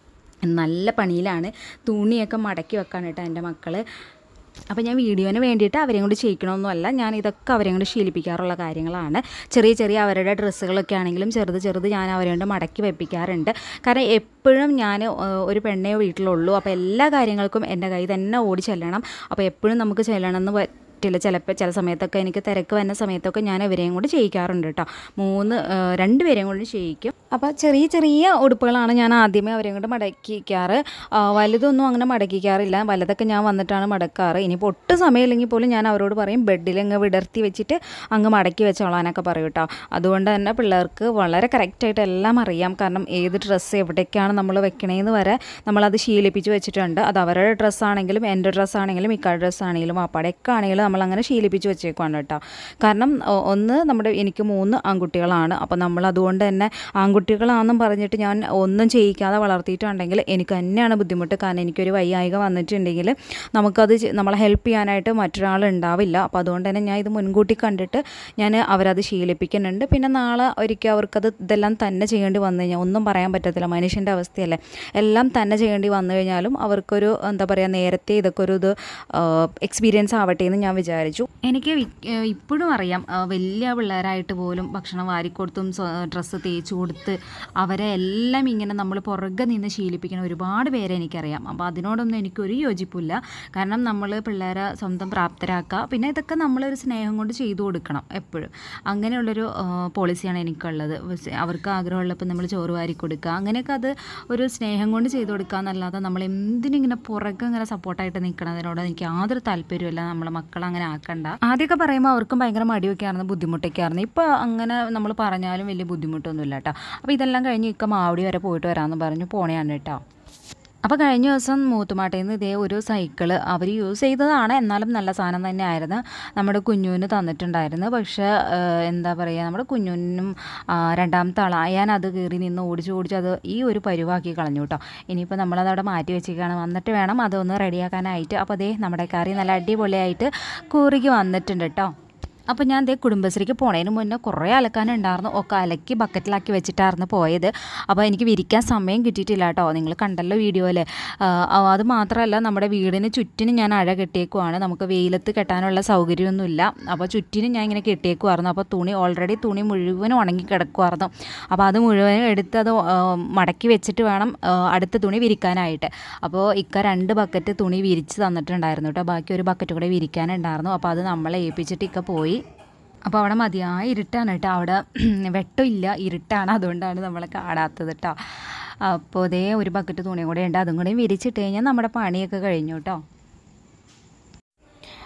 നല്ല പണിയിലാണ് തുണിയൊക്കെ മടക്കി വെക്കാൻ കേട്ടോ എൻ്റെ മക്കൾ അപ്പോൾ ഞാൻ വീഡിയോന് വേണ്ടിയിട്ട് അവരെയും കൊണ്ട് ചെയ്യിക്കണമെന്നല്ല ഞാൻ ഇതൊക്കെ അവരെയും കൊണ്ട് ശീലിപ്പിക്കാറുള്ള കാര്യങ്ങളാണ് ചെറിയ ചെറിയ അവരുടെ ഡ്രസ്സുകളൊക്കെ ആണെങ്കിലും ചെറുത് ചെറുത് ഞാൻ അവരെ കൊണ്ട് മടക്കി വെപ്പിക്കാറുണ്ട് കാരണം എപ്പോഴും ഞാൻ ഏഹ്, ഒരു പെണ്ണേ വീട്ടിലുള്ളൂ അപ്പോൾ എല്ലാ കാര്യങ്ങൾക്കും എൻ്റെ കൈ തന്നെ ഓടി ചെല്ലണം അപ്പോൾ എപ്പോഴും നമുക്ക് ചെല്ലണമെന്ന് പറ്റില്ല ചിലപ്പോൾ ചില സമയത്തൊക്കെ എനിക്ക് തിരക്ക് വരുന്ന സമയത്തൊക്കെ ഞാൻ ഇവരെയും കൊണ്ട് ചെയ്യിക്കാറുണ്ട് കേട്ടോ മൂന്ന് ഏഹ്, രണ്ടുപേരെയും കൊണ്ട് ചെയ്യിക്കും അപ്പോൾ ചെറിയ ചെറിയ ഉടുപ്പുകളാണ് ഞാൻ ആദ്യമേ അവരെയും കൊണ്ട് മടക്കിക്കാറ് ആ, വലുതൊന്നും അങ്ങനെ മടക്കിക്കാറില്ല വലുതൊക്കെ ഞാൻ വന്നിട്ടാണ് മടക്കാറ് ഇനിയിപ്പോൾ ഒട്ടും സമയമില്ലെങ്കിൽ പോലും ഞാൻ അവരോട് പറയും ബെഡിൽ അങ്ങ് വിടർത്തി വെച്ചിട്ട് അങ്ങ് മടക്കി വെച്ചോളാനൊക്കെ പറയും കേട്ടോ അതുകൊണ്ട് തന്നെ പിള്ളേർക്ക് വളരെ കറക്റ്റായിട്ട് എല്ലാം അറിയാം കാരണം ഏത് ഡ്രസ്സ് എവിടേക്കാണ് നമ്മൾ വെക്കണേന്ന് വരെ നമ്മളത് ശീലിപ്പിച്ച് വെച്ചിട്ടുണ്ട് അത് അവരുടെ ഡ്രസ്സാണെങ്കിലും എൻ്റെ ഡ്രസ്സാണെങ്കിലും ഇക്കാട് ഡ്രസ്സാണെങ്കിലും അപ്പാടെയൊക്കെ ആണെങ്കിലും നമ്മളങ്ങനെ ശീലിപ്പിച്ച് വെച്ചേക്കുവാണ് കേട്ടോ കാരണം ഒ- ഒന്ന് നമ്മുടെ എനിക്ക് മൂന്ന് ആൺകുട്ടികളാണ് അപ്പോൾ നമ്മൾ അതുകൊണ്ട് തന്നെ ആൺകുട്ടികളാണെന്നും പറഞ്ഞിട്ട് ഞാൻ ഒന്നും ചെയ്യിക്കാതെ വളർത്തിയിട്ടുണ്ടെങ്കിൽ എനിക്ക് തന്നെയാണ് ബുദ്ധിമുട്ട് കാരണം എനിക്കൊരു വയ്യായിക വന്നിട്ടുണ്ടെങ്കിൽ നമുക്കത് ചെ- നമ്മളെ ഹെൽപ്പ് ചെയ്യാനായിട്ട് മറ്റൊരാൾ ഉണ്ടാവില്ല അപ്പോൾ അതുകൊണ്ട് തന്നെ ഞാൻ ഇത് മുൻകൂട്ടി കണ്ടിട്ട് ഞാൻ അവരത് ശീലിപ്പിക്കുന്നുണ്ട് പിന്നെ നാളെ ഒരിക്കൽ അവർക്കത് ഇതെല്ലാം തന്നെ ചെയ്യേണ്ടി വന്നു കഴിഞ്ഞാൽ ഒന്നും പറയാൻ പറ്റത്തില്ല മനുഷ്യൻ്റെ അവസ്ഥയല്ലേ എല്ലാം തന്നെ ചെയ്യേണ്ടി വന്നു കഴിഞ്ഞാലും അവർക്കൊരു എന്താ പറയുക നേരത്തെ ഇതൊക്കെ ഒരു ഇത് എക്സ്പീരിയൻസ് ആവട്ടെ എന്ന് ഞാൻ വിചാരിച്ചു എനിക്ക് വി- ഏഹ് ഇപ്പോഴും അറിയാം ആ, വലിയ പിള്ളേരായിട്ട് പോലും ഭക്ഷണം വാരിക്കൊടുത്തും ഡ്രസ്സ് തേച്ച് കൊടുത്ത് അവരെ എല്ലാം ഇങ്ങനെ നമ്മൾ പുറകെ നിന്ന് ശീലിപ്പിക്കുന്ന ഒരുപാട് പേരെ എനിക്കറിയാം അപ്പോൾ അതിനോടൊന്നും എനിക്കൊരു യോജിപ്പില്ല കാരണം നമ്മൾ പിള്ളേരെ സ്വന്തം പ്രാപ്തരാക്കുക പിന്നെ ഇതൊക്കെ നമ്മളൊരു സ്നേഹം കൊണ്ട് ചെയ്തു കൊടുക്കണം എപ്പോഴും അങ്ങനെയുള്ളൊരു ആ, പോളിസിയാണ് എനിക്കുള്ളത് സ് അവർക്ക് ആഗ്രഹമുള്ളപ്പോൾ നമ്മൾ ചോറ് വാരി കൊടുക്കുക അങ്ങനെയൊക്കെ അത് ഒരു സ്നേഹം കൊണ്ട് ചെയ്തു കൊടുക്കുക എന്നല്ലാതെ നമ്മൾ എന്തിനും ഇങ്ങനെ പുറകെ ഇങ്ങനെ സപ്പോർട്ടായിട്ട് നിൽക്കണതിനോട് എനിക്ക് യാതൊരു താല്പര്യമില്ല നമ്മളെ മക്കളെ അങ്ങനെ ആക്കണ്ട ആദ്യമൊക്കെ പറയുമ്പോൾ അവർക്കും ഭയങ്കര മടിയൊക്കെ ആയിരുന്നു ബുദ്ധിമുട്ടൊക്കെ ആയിരുന്നു ഇപ്പോൾ അങ്ങനെ നമ്മൾ പറഞ്ഞാലും വലിയ ബുദ്ധിമുട്ടൊന്നുമില്ല കേട്ടോ അപ്പോൾ ഇതെല്ലാം കഴിഞ്ഞ് ഇക്ക മാവടി വരെ പോയിട്ട് വരാമെന്ന് പറഞ്ഞു പോണയാണ് കേട്ടോ അപ്പോൾ കഴിഞ്ഞ ദിവസം മൂത്തുമാട്ടയിൽ നിന്ന് ഇതേ ഒരു സൈക്കിള് അവർ യൂസ് ചെയ്തതാണ് എന്നാലും നല്ല സാധനം തന്നെയായിരുന്നു നമ്മുടെ കുഞ്ഞുവിന് തന്നിട്ടുണ്ടായിരുന്നു പക്ഷേ ഏഹ്, എന്താ പറയുക നമ്മുടെ കുഞ്ഞുവിനും ആ, രണ്ടാമത്തെ ആൾ അയാൻ അത് കയറി നിന്ന് ഓടിച്ച് ഓടിച്ച് അത് ഈ ഒരു പരുവാക്കി കളഞ്ഞു കേട്ടോ ഇനിയിപ്പോൾ നമ്മളത് അവിടെ മാറ്റി വെച്ചേക്കാണ് വന്നിട്ട് വേണം അതൊന്ന് റെഡിയാക്കാനായിട്ട് അപ്പോൾ അതേ നമ്മുടെ കറി നല്ല അടിപൊളിയായിട്ട് കൂറിക്ക് വന്നിട്ടുണ്ട് കേട്ടോ അപ്പോൾ ഞാൻ ദേ കുടുംബശ്രീക്ക് പോണതിന് മുന്നേ കുറേ അലക്കാനുണ്ടായിരുന്നു ഒക്കെ അലക്കി ബക്കറ്റിലാക്കി വെച്ചിട്ടായിരുന്നു പോയത് അപ്പോൾ എനിക്ക് വിരിക്കാൻ സമയം കിട്ടിയിട്ടില്ല കേട്ടോ നിങ്ങൾ കണ്ടല്ലോ വീഡിയോയിൽ അത് മാത്രമല്ല നമ്മുടെ വീടിന് ചുറ്റിനും ഞാൻ അഴ കെട്ടിയേക്കുവാണ് നമുക്ക് വെയിലത്ത് കെട്ടാനുള്ള സൗകര്യമൊന്നുമില്ല അപ്പോൾ ചുറ്റിനും ഞാൻ ഇങ്ങനെ കെട്ടിയേക്കുമായിരുന്നു അപ്പോൾ തുണി ഓൾറെഡി തുണി മുഴുവനും ഉണങ്ങി കിടക്കുമായിരുന്നു അപ്പോൾ അത് മുഴുവനും എടുത്ത് അത് ആ, മടക്കി വെച്ചിട്ട് വേണം ആ, അടുത്ത തുണി വിരിക്കാനായിട്ട് അപ്പോൾ ഇക്ക രണ്ട് ബക്കറ്റ് തുണി വിരിച്ച് തന്നിട്ടുണ്ടായിരുന്നു കേട്ടോ ബാക്കി ഒരു ബക്കറ്റ് കൂടെ വിരിക്കാനുണ്ടായിരുന്നു അപ്പോൾ അത് നമ്മളെ ഏൽപ്പിച്ചിട്ട് ഇക്ക പോയി അപ്പോൾ അവിടെ മതിയായ ഇരുട്ടാണ് കേട്ടോ അവിടെ വെട്ടമില്ല ഇരുട്ടാണ് അതുകൊണ്ടാണ് നമ്മളെ കാണാത്തത് കേട്ടോ അപ്പോൾ ഇതേ ഒരു ബക്കറ്റ് തുണിയും കൂടെ ഉണ്ട് അതും കൂടെ വിരിച്ചിട്ട് കഴിഞ്ഞാൽ നമ്മുടെ പണിയൊക്കെ കഴിഞ്ഞു കേട്ടോ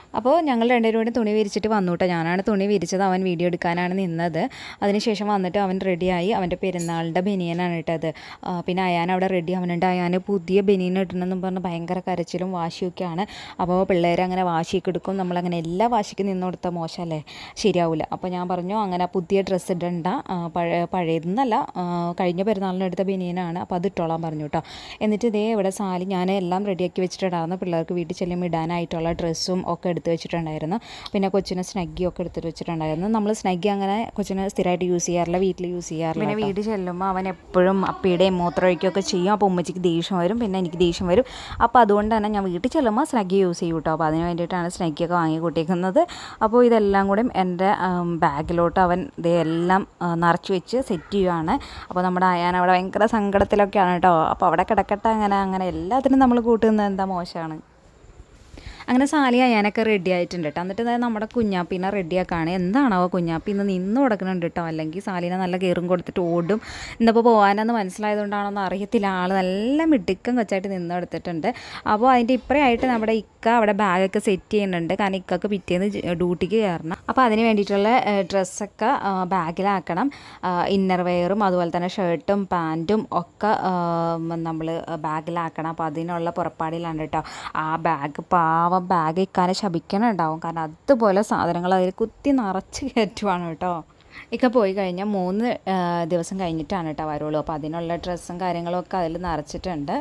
അപ്പോൾ ഞങ്ങൾ രണ്ടുപേരും കൂടി തുണി വിരിച്ചിട്ട് വന്നു കേട്ടോ ഞാനാണ് തുണി വിരിച്ചത് അവൻ വീഡിയോ എടുക്കാനാണ് നിന്നത് അതിനുശേഷം വന്നിട്ട് അവൻ റെഡിയായി അവൻ്റെ പെരുന്നാളിൻ്റെ ബനിയനാണ് ഇട്ടത് ആ, പിന്നെ അയാൻ അവിടെ റെഡി അവനുണ്ട് അയാൻ പുതിയ ബനിയൻ ഇടണമെന്നും പറഞ്ഞ് ഭയങ്കര കരച്ചിലും വാശിയൊക്കെയാണ് അപ്പോൾ പിള്ളേരെ അങ്ങനെ വാശിയൊക്കെ എടുക്കും നമ്മളങ്ങനെ എല്ലാ വാശിക്കും നിന്ന് കൊടുത്താൽ മോശമല്ലേ ശരിയാവില്ല അപ്പോൾ ഞാൻ പറഞ്ഞു അങ്ങനെ പുതിയ ഡ്രസ്സ് ഇടണ്ട ആ, പഴയ പഴയതെന്നല്ല ആ, കഴിഞ്ഞ പെരുന്നാളിന് എടുത്ത ബനിയനാണ് അപ്പോൾ അത് ഇട്ടോളാൻ പറഞ്ഞു കേട്ടോ എന്നിട്ട് ഇതേ ഇവിടെ സാലി ഞാൻ എല്ലാം റെഡിയാക്കി വെച്ചിട്ടുണ്ടായിരുന്നു പിള്ളേർക്ക് വീട്ടിൽ ചെല്ലുമ്പോൾ ഇടാനായിട്ടുള്ള ഡ്രസ്സും ഒക്കെ എടുത്ത് വെച്ചിട്ടുണ്ടായിരുന്നു പിന്നെ കൊച്ചിന് സ്നഗ്ഗി ഒക്കെ എടുത്തിട്ട് വെച്ചിട്ടുണ്ടായിരുന്നു നമ്മൾ സ്നഗ്ഗി അങ്ങനെ കൊച്ചിന് സ്ഥിരമായിട്ട് യൂസ് ചെയ്യാറില്ല വീട്ടിൽ യൂസ് ചെയ്യാറില്ല പിന്നെ വീട്ടിൽ ചെല്ലുമ്പോൾ അവൻ എപ്പോഴും അപ്പിയുടെയും മൂത്രമൊഴിക്കുകയൊക്കെ ചെയ്യും അപ്പോൾ ഉമ്മച്ചിക്ക് ദേഷ്യം വരും പിന്നെ എനിക്ക് ദേഷ്യം വരും അപ്പോൾ അതുകൊണ്ട് തന്നെ ഞാൻ വീട്ടിൽ ചെല്ലുമ്പോൾ സ്നഗ്ഗി യൂസ് ചെയ്യും കേട്ടോ അപ്പോൾ അതിന് വേണ്ടിയിട്ടാണ് സ്നഗ്ഗിയൊക്കെ വാങ്ങി കൂട്ടിയിരിക്കുന്നത് അപ്പോൾ ഇതെല്ലാം കൂടി എൻ്റെ ബാഗിലോട്ട് അവൻ ഇതെല്ലാം നിറച്ച് വെച്ച് സെറ്റ് ചെയ്യുവാണ് അപ്പോൾ നമ്മുടെ അയാൻ അവിടെ ഭയങ്കര സങ്കടത്തിലൊക്കെയാണ് കേട്ടോ അപ്പോൾ അവിടെ കിടക്കട്ടെ അങ്ങനെ അങ്ങനെ എല്ലാത്തിനും നമ്മൾ കൂട്ടുന്നത് എന്താ മോശമാണ് അങ്ങനെ സാലി അയ്യാനൊക്കെ റെഡി ആയിട്ടുണ്ട് കേട്ടോ എന്നിട്ട് ദേ നമ്മുടെ കുഞ്ഞാപ്പീനെ റെഡിയാക്കാണ് എന്താണാവോ കുഞ്ഞാപ്പി ഇന്ന് നിന്ന് കൊടുക്കുന്നുണ്ട് കേട്ടോ അല്ലെങ്കിൽ സാലിനെ നല്ല കയറും കൊടുത്തിട്ട് ഓടും ഇന്നിപ്പോൾ പോകാനെന്ന് മനസ്സിലായതുകൊണ്ടാണോന്ന് അറിയത്തില്ല ആൾ നല്ല മിടുക്കം കൊച്ചായിട്ട് നിന്ന് കൊടുത്തിട്ടുണ്ട് അപ്പോൾ അതിൻ്റെ ഇപ്പറയായിട്ട് നമ്മുടെ ഇക്ക അവിടെ ബാഗൊക്കെ സെറ്റ് ചെയ്യുന്നുണ്ട് കാരണം ഇക്കക്ക് പിറ്റേന്ന് ജ- ഡ്യൂട്ടിക്ക് കയറണം അപ്പോൾ അതിന് വേണ്ടിയിട്ടുള്ള ഡ്രസ്സൊക്കെ ബാഗിലാക്കണം ഇന്നർ വെയറും അതുപോലെ തന്നെ ഷർട്ടും പാൻറ്റും ഒക്കെ നമ്മൾ ബാഗിലാക്കണം അപ്പോൾ അതിനുള്ള പുറപ്പാടിലാണ് കേട്ടോ ആ ബാഗ് പാവം ബാഗ് ഇക്കാനെ ശപിക്കണുണ്ടാവും കാരണം അതുപോലെ സാധനങ്ങൾ അതിൽ കുത്തി നിറച്ച് കയറ്റുവാണ് കേട്ടോ ഇക്ക പോയി കഴിഞ്ഞാൽ മൂന്ന് ആ, ദിവസം കഴിഞ്ഞിട്ടാണ് കേട്ടോ വരുള്ളൂ അപ്പോൾ അതിനുള്ള ഡ്രസ്സും കാര്യങ്ങളും ഒക്കെ അതിൽ നിറച്ചിട്ടുണ്ട്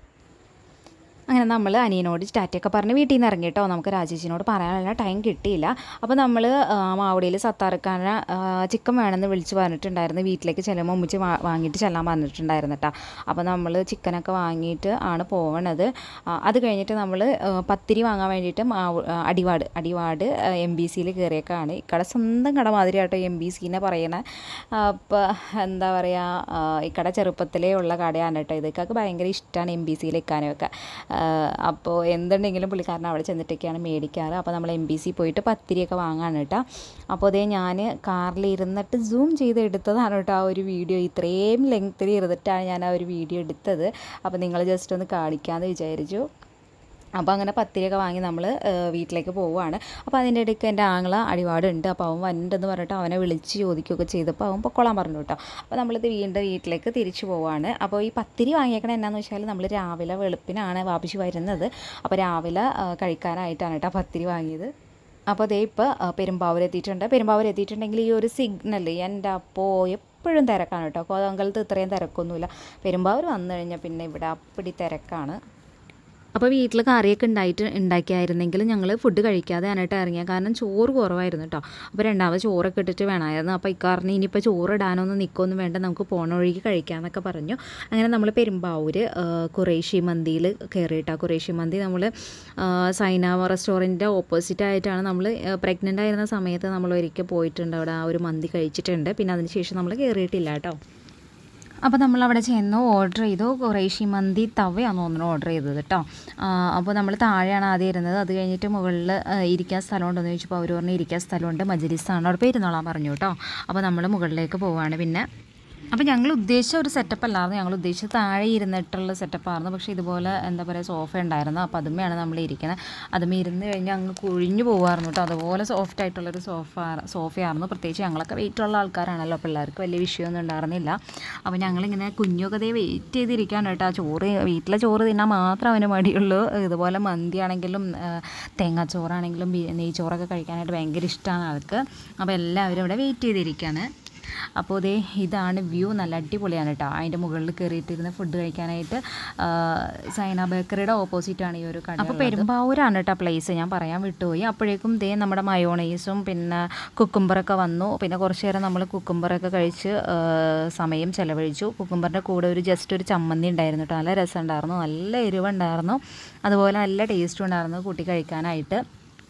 അങ്ങനെ നമ്മൾ അനിയനോട് ടാറ്റയൊക്കെ പറഞ്ഞ് വീട്ടിൽ നിന്ന് ഇറങ്ങി കേട്ടോ നമുക്ക് രാജേച്ചിനോട് പറയാനുള്ള ടൈം കിട്ടിയില്ല അപ്പോൾ നമ്മൾ മാവടിയിൽ സത്താർക്കാൻ ചിക്കൻ വേണമെന്ന് വിളിച്ച് പറഞ്ഞിട്ടുണ്ടായിരുന്നു വീട്ടിലേക്ക് ചെല്ലുമ്പോൾ ഉമ്മിച്ച് വാ- വാങ്ങിയിട്ട് ചെല്ലാൻ പറഞ്ഞിട്ടുണ്ടായിരുന്നു കേട്ടോ അപ്പോൾ നമ്മൾ ചിക്കനൊക്കെ വാങ്ങിയിട്ട് ആണ് പോവണത് ആ, അത് കഴിഞ്ഞിട്ട് നമ്മൾ പത്തിരി വാങ്ങാൻ വേണ്ടിയിട്ട് മാവ് ആ, അടിവാട് അടിവാട് എം ബി സിയിൽ കയറിയേക്കാണ് ഇക്കട സ്വന്തം കട മാതിരി ആട്ടോ എം ബി സിനെ പറയണ അപ്പോൾ എന്താ പറയുക ഇക്കട ചെറുപ്പത്തിലേ ഉള്ള കടയാണ് കേട്ടോ ഇത് ഇക്കാക്ക് ഭയങ്കര ഇഷ്ടമാണ് എം ബി സിയിൽ ഇക്കാനുമൊക്കെ അപ്പോൾ എന്തുണ്ടെങ്കിലും പുള്ളിക്കാരൻ അവിടെ ചെന്നിട്ടൊക്കെയാണ് മേടിക്കാറ് അപ്പോൾ നമ്മൾ എം ബി സി പോയിട്ട് പത്തിരിയൊക്കെ വാങ്ങാണ് കേട്ടോ അപ്പോൾ അതേ ഞാൻ കാറിൽ ഇരുന്നിട്ട് സൂം ചെയ്ത് എടുത്തതാണ് കേട്ടോ ആ ഒരു വീഡിയോ ഇത്രയും ലെങ്ത്തിൽ ഇരുന്നിട്ടാണ് ഞാൻ ആ ഒരു വീഡിയോ എടുത്തത് അപ്പോൾ നിങ്ങൾ ജസ്റ്റ് ഒന്ന് കാണിക്കാമെന്ന് വിചാരിച്ചു അപ്പോൾ അങ്ങനെ പത്തിരിയൊക്കെ വാങ്ങി നമ്മൾ വീട്ടിലേക്ക് പോവുകയാണ് അപ്പോൾ അതിൻ്റെ ഇടയ്ക്ക് എൻ്റെ ആങ്ങള അടിപാടുണ്ട് അപ്പോൾ അവൻ വന്നിട്ടെന്ന് പറഞ്ഞിട്ട് അവനെ വിളിച്ച് ചോദിക്കുകയൊക്കെ ചെയ്തപ്പോൾ അവൻ പൊക്കോളാൻ പറഞ്ഞു കേട്ടോ അപ്പോൾ നമ്മളിത് വീണ്ടും വീട്ടിലേക്ക് തിരിച്ചു പോവുകയാണ് അപ്പോൾ ഈ പത്തിരി വാങ്ങിയേക്കണ എന്നാന്ന് വെച്ചാൽ നമ്മൾ രാവിലെ വെളുപ്പിനാണ് വാപിച്ച് വരുന്നത് അപ്പോൾ രാവിലെ ആ, കഴിക്കാനായിട്ടാണ് കേട്ടോ പത്തിരി വാങ്ങിയത് അപ്പോൾ അതേ ഇപ്പോൾ പെരുമ്പാവൂർ എത്തിയിട്ടുണ്ട് പെരുമ്പാവൂർ എത്തിയിട്ടുണ്ടെങ്കിൽ ഈ ഒരു സിഗ്നൽ എൻ്റെ അപ്പോൾ എപ്പോഴും തിരക്കാണ് കേട്ടോ കോതമംഗലത്ത് ഇത്രയും തിരക്കൊന്നുമില്ല പെരുമ്പാവൂർ വന്നു കഴിഞ്ഞാൽ പിന്നെ ഇവിടെ അപ്പടി തിരക്കാണ് അപ്പോൾ വീട്ടിൽ കറിയൊക്കെ ഉണ്ടായിട്ട് ഉണ്ടാക്കിയായിരുന്നെങ്കിൽ ഞങ്ങൾ ഫുഡ് കഴിക്കാതെ ആനായിട്ട് ഇറങ്ങിയ കാരണം ചോറ് കുറവായിരുന്നു കേട്ടോ അപ്പോൾ രണ്ടാമത് ചോറൊക്കെ ഇട്ടിട്ട് വേണമായിരുന്നു അപ്പോൾ ഇക്കാറിന് ഇനിയിപ്പോൾ ചോറ് ഇടാനൊന്നും നിൽക്കൊന്നും വേണ്ട നമുക്ക് പോണ വഴിക്ക് കഴിക്കാമെന്നൊക്കെ പറഞ്ഞു അങ്ങനെ നമ്മൾ പെരുമ്പാവൂർ കുറേശ്ശി മന്തിയിൽ കയറിയിട്ടാ കുറേശ്ശി മന്തി നമ്മൾ സൈന റെസ്റ്റോറൻറ്റിൻ്റെ ഓപ്പോസിറ്റ് ആയിട്ടാണ് നമ്മൾ പ്രഗ്നൻ്റ് ആയിരുന്ന സമയത്ത് നമ്മൾ ഒരിക്കൽ പോയിട്ടുണ്ട് അവിടെ ആ ഒരു മന്തി കഴിച്ചിട്ടുണ്ട് പിന്നെ അതിന് ശേഷം നമ്മൾ കയറിയിട്ടില്ല കേട്ടോ അപ്പോൾ നമ്മൾ അവിടെ ചെന്ന് ഓർഡർ ചെയ്തു കുറേശ്ശി മന്തി തവയാന്ന് തോന്നുന്നു ഓർഡർ ചെയ്തത് കേട്ടോ അപ്പോൾ നമ്മൾ താഴെയാണ് ആദ്യം ഇരുന്നത് അത് കഴിഞ്ഞിട്ട് മുകളിൽ ഇരിക്കാൻ സ്ഥലമുണ്ടെന്ന് ചോദിച്ചപ്പോൾ അവർ പറഞ്ഞു ഇരിക്കാൻ സ്ഥലമുണ്ട് മജലിസാണ് അവിടെ പോയി ഇരുന്നോളാൻ പറഞ്ഞു കേട്ടോ അപ്പോൾ നമ്മൾ മുകളിലേക്ക് പോവുകയാണ് പിന്നെ അപ്പോൾ ഞങ്ങൾ ഉദ്ദേശിച്ച ഒരു സെറ്റപ്പ് അല്ലായിരുന്നു ഞങ്ങൾ ഉദ്ദേശിച്ച താഴെ ഇരുന്നിട്ടുള്ള സെറ്റപ്പായിരുന്നു പക്ഷേ ഇതുപോലെ എന്താ പറയുക സോഫ ഉണ്ടായിരുന്നു അപ്പോൾ അതുമ്മയാണ് നമ്മൾ ഇരിക്കുന്നത് അതുമ്മേ ഇരുന്ന് കഴിഞ്ഞാൽ അങ്ങ് കുഴിഞ്ഞു പോകുമായിരുന്നു കേട്ടോ അതുപോലെ സോഫ്റ്റ് ആയിട്ടുള്ളൊരു സോഫ സോഫയായിരുന്നു പ്രത്യേകിച്ച് ഞങ്ങളൊക്കെ വെയിറ്റ് ഉള്ള ആൾക്കാരാണല്ലോ പിള്ളേർക്ക് വലിയ വിഷയമൊന്നും ഉണ്ടായിരുന്നില്ല അപ്പോൾ ഞങ്ങളിങ്ങനെ കുഞ്ഞൊക്കെ ദേ വെയിറ്റ് ചെയ്തിരിക്കുകയാണ് കേട്ടോ ചോറ് വീട്ടിലെ ചോറ് തിന്നാൻ മാത്രം അവന് മടിയുള്ളൂ ഇതുപോലെ മന്തി ആണെങ്കിലും തേങ്ങാച്ചോറാണെങ്കിലും ബി- നെയ്ച്ചോറൊക്കെ കഴിക്കാനായിട്ട് ഭയങ്കര ഇഷ്ടമാണ് ആൾക്ക് അപ്പോൾ എല്ലാവരും ഇവിടെ വെയിറ്റ് ചെയ്തിരിക്കുകയാണ് അപ്പോൾ ദേ ഇതാണ് വ്യൂ നല്ല അടിപൊളിയാണ് കേട്ടോ അതിൻ്റെ മുകളിൽ കയറിയിട്ടിരുന്ന് ഫുഡ് കഴിക്കാനായിട്ട് ആ, സൈന ബേക്കറിയുടെ ഓപ്പോസിറ്റാണ് ഈ ഒരു കട അപ്പോൾ പെരുമ്പാവൂരാണ് കേട്ടോ പ്ലേസ് ഞാൻ പറയാൻ വിട്ടുപോയി അപ്പോഴേക്കും ദേ നമ്മുടെ മയോണൈസും പിന്നെ കുക്കുംബറൊക്കെ വന്നു പിന്നെ കുറച്ച് നേരം നമ്മൾ കുക്കുംബറൊക്കെ കഴിച്ച് ആ, സമയം ചിലവഴിച്ചു കുക്കുംബറിൻ്റെ കൂടെ ഒരു ജസ്റ്റ് ഒരു ചമ്മന്തി ഉണ്ടായിരുന്നു കേട്ടോ നല്ല രസമുണ്ടായിരുന്നു നല്ല എരിവുണ്ടായിരുന്നു അതുപോലെ നല്ല ടേസ്റ്റും ഉണ്ടായിരുന്നു കൂട്ടി കഴിക്കാനായിട്ട്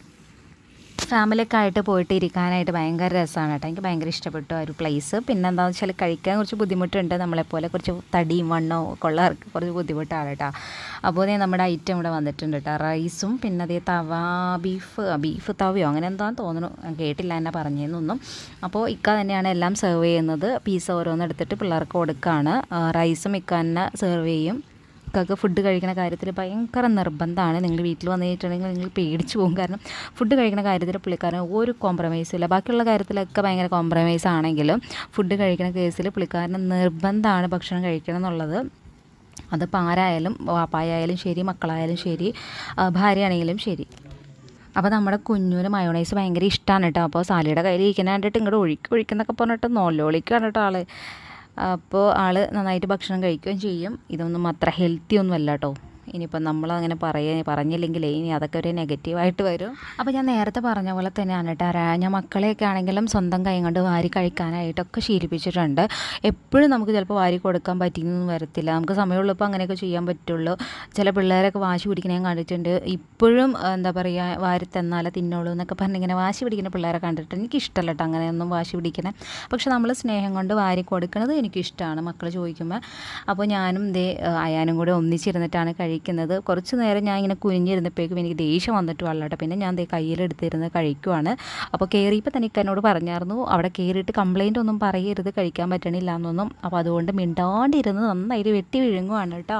ഫാമിലിയൊക്കെ ആയിട്ട് പോയിട്ട് ഇരിക്കാനായിട്ട് ഭയങ്കര രസമാണ് കേട്ടോ എനിക്ക് ഭയങ്കര ഇഷ്ടപ്പെട്ടു ആ ഒരു പ്ലേസ് പിന്നെ എന്താണെന്ന് വെച്ചാൽ കഴിക്കാൻ കുറച്ച് ബുദ്ധിമുട്ടുണ്ട് നമ്മളെപ്പോലെ കുറച്ച് തടിയും വണ്ണവും ഒക്കെ ഉള്ളവർക്ക് കുറച്ച് ബുദ്ധിമുട്ടാണ് കേട്ടോ അപ്പോൾ ദേ നമ്മുടെ ഐറ്റം ഇവിടെ വന്നിട്ടുണ്ട് കേട്ടോ റൈസും പിന്നെ അതേ തവ ബീഫ് ബീഫ് തവയോ അങ്ങനെ എന്താണെന്ന് തോന്നുന്നു ഞാൻ കേട്ടില്ല എന്നെ പറഞ്ഞതെന്നൊന്നും അപ്പോൾ ഇക്ക തന്നെയാണ് എല്ലാം സെർവ് ചെയ്യുന്നത് പീസ് ഓരോന്ന് എടുത്തിട്ട് പിള്ളേർക്ക് കൊടുക്കുകയാണ് ആ, റൈസും ഇക്ക തന്നെ സെർവ് ചെയ്യും ഇക്കാക്ക് ഫുഡ് കഴിക്കുന്ന കാര്യത്തിൽ ഭയങ്കര നിർബന്ധമാണ് നിങ്ങൾ വീട്ടിൽ വന്നു കഴിഞ്ഞിട്ടുണ്ടെങ്കിൽ നിങ്ങൾ പേടിച്ചു പോകും കാരണം ഫുഡ് കഴിക്കുന്ന കാര്യത്തിൽ പുള്ളിക്കാരൻ ഒരു കോംപ്രമൈസും ഇല്ല ബാക്കിയുള്ള കാര്യത്തിലൊക്കെ ഭയങ്കര കോംപ്രമൈസ് ആണെങ്കിലും ഫുഡ് കഴിക്കുന്ന കേസിൽ പുള്ളിക്കാരന് നിർബന്ധമാണ് ഭക്ഷണം കഴിക്കണം എന്നുള്ളത് അതിപ്പോൾ ആരായാലും വാപ്പായാലും ശരി മക്കളായാലും ശരി ആ, ഭാര്യയാണെങ്കിലും ശരി അപ്പോൾ നമ്മുടെ കുഞ്ഞുവിന് മയോണൈസ് ഭയങ്കര ഇഷ്ടമാണ് കേട്ടോ അപ്പോൾ സാലിയുടെ കയ്യിൽ ഇരിക്കുന്ന കണ്ടിട്ട് ഇങ്ങോട്ട് ഒഴിക്ക് ഒഴിക്കുന്നൊക്കെ പറഞ്ഞിട്ട് നോലോളിക്കാണ് കേട്ടോ ആള് അപ്പോൾ ആള് നന്നായിട്ട് ഭക്ഷണം കഴിക്കുകയും ചെയ്യും ഇതൊന്നും അത്ര ഹെൽത്തി ഒന്നും അല്ല കേട്ടോ ഇനിയിപ്പോൾ നമ്മൾ അങ്ങനെ പറയ പറഞ്ഞില്ലെങ്കിലേ ഇനി അതൊക്കെ ഒരു നെഗറ്റീവായിട്ട് വരും അപ്പോൾ ഞാൻ നേരത്തെ പറഞ്ഞ പോലെ തന്നെയാണ് കേട്ടോ ആരാ- ഞാൻ മക്കളെയൊക്കെ ആണെങ്കിലും സ്വന്തം കൈ കൊണ്ട് വാരി കഴിക്കാനായിട്ടൊക്കെ ശീലിപ്പിച്ചിട്ടുണ്ട് എപ്പോഴും നമുക്ക് ചിലപ്പോൾ വാരി കൊടുക്കാൻ പറ്റിയെന്നൊന്നും വരത്തില്ല നമുക്ക് സമയമുള്ളപ്പോൾ അങ്ങനെയൊക്കെ ചെയ്യാൻ പറ്റുള്ളൂ ചില പിള്ളേരൊക്കെ വാശി പിടിക്കുന്ന ഞാൻ കണ്ടിട്ടുണ്ട് ഇപ്പോഴും ആ, എന്താ പറയുക വാരി തന്നാലേ തിന്നോളൂ എന്നൊക്കെ പറഞ്ഞ് ഇങ്ങനെ വാശി പിടിക്കുന്ന പിള്ളേരെ കണ്ടിട്ട് എനിക്ക് ഇഷ്ടമല്ല കേട്ടോ അങ്ങനെയൊന്നും വാശി പിടിക്കണേ പക്ഷെ നമ്മൾ സ്നേഹം കൊണ്ട് വാരി കൊടുക്കുന്നത് എനിക്കിഷ്ടമാണ് മക്കൾ ചോദിക്കുമ്പോൾ അപ്പോൾ ഞാനും ദേ ആ, അയാനും കൂടെ ഒന്നിച്ചിരുന്നിട്ടാണ് കഴിക്കുന്നത് കുറച്ച് നേരം ഞാൻ ഇങ്ങനെ കുനിഞ്ഞിരുന്നപ്പോഴേക്കും എനിക്ക് ദേഷ്യം വന്നിട്ട് വള്ളട്ടെ പിന്നെ ഞാൻ ദേ കയ്യിലെടുത്തിരുന്ന് കഴിക്കുവാണ് അപ്പോൾ കയറിയപ്പോൾ തന്നെ ഇക്ക എന്നോട് പറഞ്ഞായിരുന്നു അവിടെ കയറിയിട്ട് കംപ്ലൈൻ്റ് ഒന്നും പറയരുത് കഴിക്കാൻ പറ്റണില്ല എന്നൊന്നും അപ്പോൾ അതുകൊണ്ട് മിണ്ടാണ്ടിരുന്ന് നന്നായിട്ട് വെട്ടി വിഴുങ്ങുവാണ് കേട്ടോ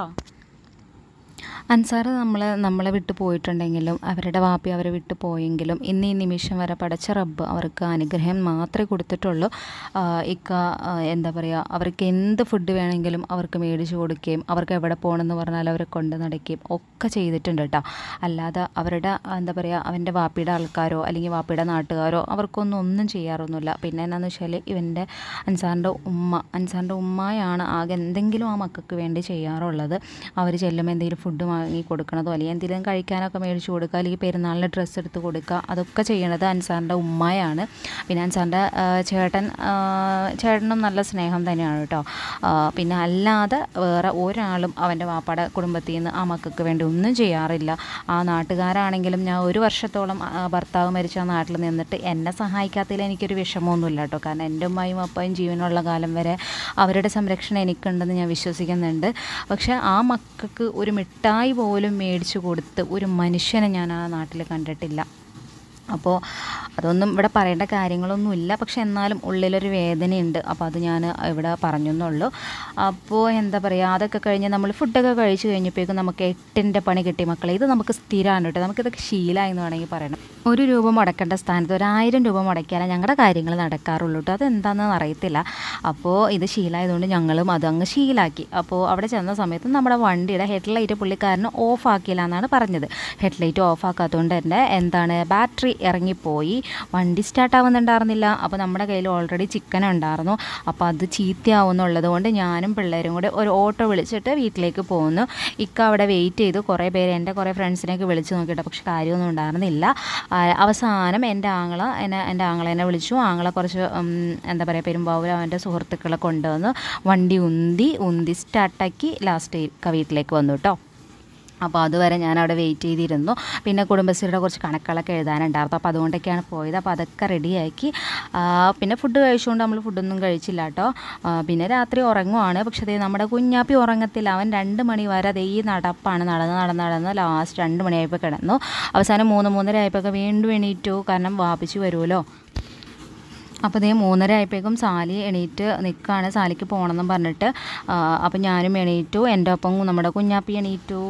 അൻസാർ നമ്മൾ നമ്മളെ വിട്ട് പോയിട്ടുണ്ടെങ്കിലും അവരുടെ വാപ്പി അവരെ വിട്ട് പോയെങ്കിലും ഇന്ന് ഈ നിമിഷം വരെ പടച്ച റബ്ബ് അവർക്ക് അനുഗ്രഹം മാത്രമേ കൊടുത്തിട്ടുള്ളൂ ആ, ഇക്ക ആ, എന്താ പറയുക അവർക്ക് എന്ത് ഫുഡ് വേണമെങ്കിലും അവർക്ക് മേടിച്ച് കൊടുക്കുകയും അവർക്ക് എവിടെ പോകണമെന്ന് പറഞ്ഞാൽ അവരെ കൊണ്ട് നടക്കുകയും ഒക്കെ ചെയ്തിട്ടുണ്ട് കേട്ടോ അല്ലാതെ അവരുടെ ആ, എന്താ പറയുക അവൻ്റെ വാപ്പിയുടെ ആൾക്കാരോ അല്ലെങ്കിൽ വാപ്പിയുടെ നാട്ടുകാരോ അവർക്കൊന്നും ഒന്നും ചെയ്യാറൊന്നുമില്ല പിന്നെ എന്നാന്ന് വെച്ചാൽ ഇവൻ്റെ അൻസാറിൻ്റെ ഉമ്മ അൻസാറിൻ്റെ ഉമ്മയാണ് ആകെ എന്തെങ്കിലും ആ മക്കൾക്ക് വേണ്ടി ചെയ്യാറുള്ളത് അവർ ചെല്ലുമ്പോൾ എന്തെങ്കിലും ഫുഡ് വാങ്ങി കൊടുക്കണതോ അല്ലെങ്കിൽ എന്തെങ്കിലും കഴിക്കാനൊക്കെ മേടിച്ച് കൊടുക്കുക അല്ലെങ്കിൽ പെരുന്നാളിന് ഡ്രസ്സ് എടുത്ത് കൊടുക്കുക അതൊക്കെ ചെയ്യണത് അൻസാറിൻ്റെ ഉമ്മയാണ് പിന്നെ അൻസാറിൻ്റെ ആ, ചേട്ടൻ ആ, ചേട്ടനും നല്ല സ്നേഹം തന്നെയാണ് കേട്ടോ ആ, പിന്നെ അല്ലാതെ വേറെ ഒരാളും അവൻ്റെ വാപ്പാടെ കുടുംബത്തിൽ നിന്ന് ആ മക്കൾക്ക് വേണ്ടി ഒന്നും ചെയ്യാറില്ല ആ നാട്ടുകാരാണെങ്കിലും ഞാൻ ഒരു വർഷത്തോളം ആ, ഭർത്താവ് മരിച്ച ആ നാട്ടിൽ നിന്നിട്ട് എന്നെ സഹായിക്കാത്തതിൽ എനിക്കൊരു വിഷമമൊന്നുമില്ല കേട്ടോ കാരണം എൻ്റെ ഉമ്മയും അപ്പയും ജീവനുള്ള കാലം വരെ അവരുടെ സംരക്ഷണം എനിക്കുണ്ടെന്ന് ഞാൻ വിശ്വസിക്കുന്നുണ്ട് പക്ഷേ ആ മക്കൾക്ക് ഒരു മിഠായി പോലും മേടിച്ചു കൊടുത്ത് ഒരു മനുഷ്യനെ ഞാൻ ആ നാട്ടിൽ കണ്ടിട്ടില്ല അപ്പോൾ അതൊന്നും ഇവിടെ പറയേണ്ട കാര്യങ്ങളൊന്നുമില്ല പക്ഷെ എന്നാലും ഉള്ളിലൊരു വേദനയുണ്ട് അപ്പോൾ അത് ഞാൻ ഇവിടെ പറഞ്ഞു എന്നുള്ളൂ അപ്പോൾ എന്താ പറയുക അതൊക്കെ കഴിഞ്ഞ് നമ്മൾ ഫുഡൊക്കെ കഴിച്ച് കഴിഞ്ഞപ്പോഴേക്കും നമുക്ക് എട്ടിൻ്റെ പണി കിട്ടി മക്കളെ ഇത് നമുക്ക് സ്ഥിരമാണ് കേട്ടോ നമുക്കിതൊക്കെ ശീലമായി എന്ന് വേണമെങ്കിൽ പറയണം ഒരു രൂപ മുടക്കേണ്ട സ്ഥാനത്ത് ഒരു ആയിരം രൂപ മുടക്കിയാലേ ഞങ്ങളുടെ കാര്യങ്ങൾ നടക്കാറുള്ളൂ കേട്ടോ അതെന്താണെന്ന് അറിയത്തില്ല അപ്പോൾ ഇത് ശീലമായതുകൊണ്ട് ഞങ്ങളും അതങ്ങ് ശീലാക്കി അപ്പോൾ അവിടെ ചെന്ന സമയത്ത് നമ്മുടെ വണ്ടിയുടെ ഹെഡ്ലൈറ്റ് പുള്ളിക്കാരന് ഓഫ് ആക്കിയില്ല എന്നാണ് പറഞ്ഞത് ഹെഡ്ലൈറ്റ് ഓഫ് ആക്കാത്തതുകൊണ്ട് തന്നെ എന്താണ് ബാറ്ററി ഇറങ്ങിപ്പോയി വണ്ടി സ്റ്റാർട്ട് ആവുന്നുണ്ടായിരുന്നില്ല അപ്പോൾ നമ്മുടെ കയ്യിൽ ഓൾറെഡി ചിക്കൻ ഉണ്ടായിരുന്നു അപ്പോൾ അത് ചീത്തയാവുന്നുള്ളത് കൊണ്ട് ഞാനും പിള്ളേരും കൂടെ ഒരു ഓട്ടോ വിളിച്ചിട്ട് വീട്ടിലേക്ക് പോകുന്നു ഇക്ക അവിടെ വെയിറ്റ് ചെയ്തു കുറേ പേര് എൻ്റെ കുറേ ഫ്രണ്ട്സിനെയൊക്കെ വിളിച്ച് നോക്കിയിട്ട് പക്ഷെ കാര്യമൊന്നും ഉണ്ടായിരുന്നില്ല ആ, അവസാനം എൻ്റെ ആങ്ങള എന്നെ എൻ്റെ ആങ്ങളെന്നെ വിളിച്ചു ആങ്ങളെ കുറച്ച് ഉം, എന്താ പറയുക പെരുമ്പാവൂർ അവൻ്റെ സുഹൃത്തുക്കളെ കൊണ്ടുവന്ന് വണ്ടി ഉന്തി ഉന്തി സ്റ്റാർട്ടാക്കി ലാസ്റ്റ് ഇക്ക വീട്ടിലേക്ക് വന്നു കേട്ടോ അപ്പോൾ അതുവരെ ഞാൻ അവിടെ വെയിറ്റ് ചെയ്തിരുന്നു പിന്നെ കുടുംബശ്രീയുടെ കുറച്ച് കണക്കുകളൊക്കെ എഴുതാനുണ്ടായിരുന്നു അപ്പോൾ അതുകൊണ്ടൊക്കെയാണ് പോയത് അപ്പോൾ അതൊക്കെ റെഡിയാക്കി ആ, പിന്നെ ഫുഡ് കഴിച്ചുകൊണ്ട് നമ്മൾ ഫുഡൊന്നും കഴിച്ചില്ല കേട്ടോ ആ, പിന്നെ രാത്രി ഉറങ്ങുവാണ് പക്ഷേ ദേ നമ്മുടെ കുഞ്ഞാപ്പി ഉറങ്ങത്തില്ല അവൻ രണ്ട് മണി വരെ ദേ ഈ നടപ്പാണ് നടന്ന് നടന്ന് നടന്ന് ലാസ്റ്റ് രണ്ട് മണിയായപ്പോൾ കിടന്നു അവസാനം മൂന്ന് മൂന്നര ആയപ്പോൾ വീണ്ടും എണീറ്റു കാരണം വാപ്പിച്ച് വരുമല്ലോ അപ്പോൾ ഇതേ മൂന്നര ആയപ്പോഴേക്കും സാലി എണീറ്റ് നിൽക്കുകയാണ് സാലിക്ക് പോകണമെന്നും പറഞ്ഞിട്ട് ആ, അപ്പോൾ ഞാനും എണീറ്റു എൻ്റെ ഒപ്പം നമ്മുടെ കുഞ്ഞാപ്പി എണീറ്റു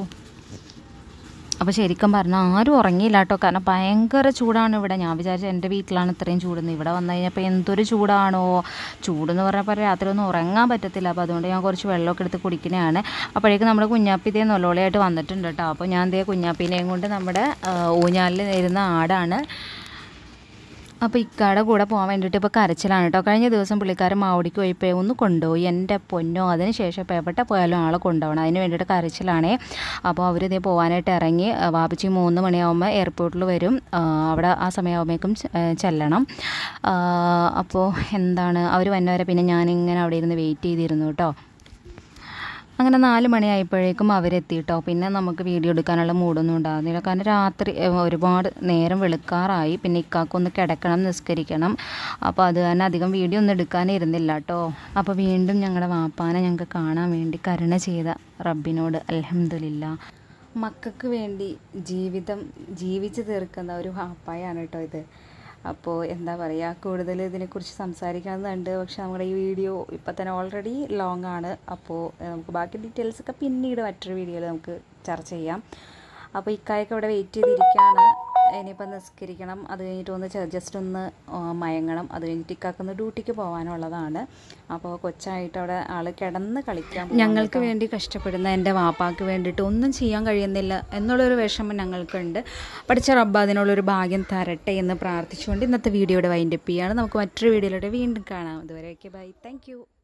അപ്പോൾ ശരിക്കും പറഞ്ഞാൽ ആരും ഉറങ്ങിയില്ല കേട്ടോ കാരണം ഭയങ്കര ചൂടാണ് ഇവിടെ ഞാൻ വിചാരിച്ചു എൻ്റെ വീട്ടിലാണ് ഇത്രയും ചൂടെന്ന് ഇവിടെ വന്നു കഴിഞ്ഞപ്പോൾ എന്തൊരു ചൂടാണോ ചൂടെന്ന് പറഞ്ഞപ്പോൾ രാത്രി ഒന്നും ഉറങ്ങാൻ പറ്റത്തില്ല അപ്പോൾ അതുകൊണ്ട് ഞാൻ കുറച്ച് വെള്ളമൊക്കെ എടുത്ത് കുടിക്കുന്നതാണ് അപ്പോഴേക്കും നമ്മുടെ കുഞ്ഞാപ്പി ഇതേ നൊലോളിയായിട്ട് വന്നിട്ടുണ്ട് കേട്ടോ അപ്പോൾ ഞാൻ ഇതേ കുഞ്ഞാപ്പീനെയും കൊണ്ട് നമ്മുടെ ആ, ഊഞ്ഞാലിൽ ഇരുന്ന ആടാണ് അപ്പോൾ ഇക്കാടെ കൂടെ പോകാൻ വേണ്ടിയിട്ട് ഇപ്പോൾ കരച്ചിലാണ് കേട്ടോ കഴിഞ്ഞ ദിവസം പുള്ളിക്കാരൻ മാവടിക്ക് പോയപ്പോൾ ഒന്ന് കൊണ്ടുപോയി എൻ്റെ പൊന്നോ അതിന് ശേഷം ഇപ്പോൾ എവിടെ പോയാലും ആളെ കൊണ്ടുപോകണം അതിന് വേണ്ടിയിട്ട് കരച്ചിലാണേ അപ്പോൾ അവർ ഇതേ പോകാനായിട്ട് ഇറങ്ങി ആ, വാപ്പച്ചി മൂന്ന് മണിയാകുമ്പോൾ എയർപോർട്ടിൽ വരും ആ, അവിടെ ആ സമയമാകുമ്പോഴേക്കും ചെ- ഏ, ചെല്ലണം ആ, അപ്പോൾ എന്താണ് അവർ വന്നവരെ പിന്നെ ഞാനിങ്ങനെ അവിടെ ഇരുന്ന് വെയിറ്റ് ചെയ്തിരുന്നു കേട്ടോ അങ്ങനെ നാല് മണിയായപ്പോഴേക്കും അവരെത്തി കേട്ടോ പിന്നെ നമുക്ക് വീഡിയോ എടുക്കാനുള്ള മൂഡൊന്നും ഉണ്ടാകുന്നില്ല കാരണം രാത്രി ഏ, ഒരുപാട് നേരം വെളുക്കാറായി പിന്നെ ഇക്കാക്കൊന്ന് കിടക്കണം നിസ്കരിക്കണം അപ്പോൾ അത് കാരണം അധികം വീഡിയോ ഒന്നും എടുക്കാനിരുന്നില്ല കേട്ടോ അപ്പോൾ വീണ്ടും ഞങ്ങളുടെ വാപ്പാനെ ഞങ്ങൾക്ക് കാണാൻ വേണ്ടി കരുണ ചെയ്ത റബ്ബിനോട് അലഹമില്ല മക്കൾക്ക് വേണ്ടി ജീവിതം ജീവിച്ചു തീർക്കുന്ന ഒരു വാപ്പായാണ് കേട്ടോ ഇത് അപ്പോൾ എന്താ പറയുക കൂടുതൽ ഇതിനെക്കുറിച്ച് സംസാരിക്കാവുന്നുണ്ട് പക്ഷെ നമ്മുടെ ഈ വീഡിയോ ഇപ്പം തന്നെ ഓൾറെഡി ലോങ് ആണ് അപ്പോൾ ഏഹ്, നമുക്ക് ബാക്കി ഡീറ്റെയിൽസ് ഒക്കെ പിന്നീട് മറ്റൊരു വീഡിയോയിൽ നമുക്ക് ചർച്ച ചെയ്യാം അപ്പോൾ ഇക്കായൊക്കെ ഇവിടെ വെയിറ്റ് ചെയ്തിരിക്കുകയാണ് ഇനിയിപ്പോൾ നിസ്കരിക്കണം അത് കഴിഞ്ഞിട്ട് ഒന്ന് ജസ്റ്റ് ഒന്ന് ആ, മയങ്ങണം അത് കഴിഞ്ഞിട്ട് ഇക്കാക്കൊന്ന് ഡ്യൂട്ടിക്ക് പോകാനുള്ളതാണ് അപ്പോൾ കൊച്ചായിട്ട് അവിടെ ആൾ കിടന്ന് കളിക്കാൻ ഞങ്ങൾക്ക് വേണ്ടി കഷ്ടപ്പെടുന്ന എൻ്റെ വാപ്പാക്ക് വേണ്ടിയിട്ട് ഒന്നും ചെയ്യാൻ കഴിയുന്നില്ല എന്നുള്ളൊരു വിഷമം ഞങ്ങൾക്കുണ്ട് പഠിച്ച റബ്ബ് അതിനുള്ളൊരു ഭാഗ്യം തരട്ടെ എന്ന് പ്രാർത്ഥിച്ചുകൊണ്ട് ഇന്നത്തെ വീഡിയോയുടെ വൈൻഡപ്പ് ചെയ്യാണ് നമുക്ക് മറ്റൊരു വീഡിയോയിലൂടെ വീണ്ടും കാണാം ഇതുവരെയൊക്കെ ബൈ താങ്ക്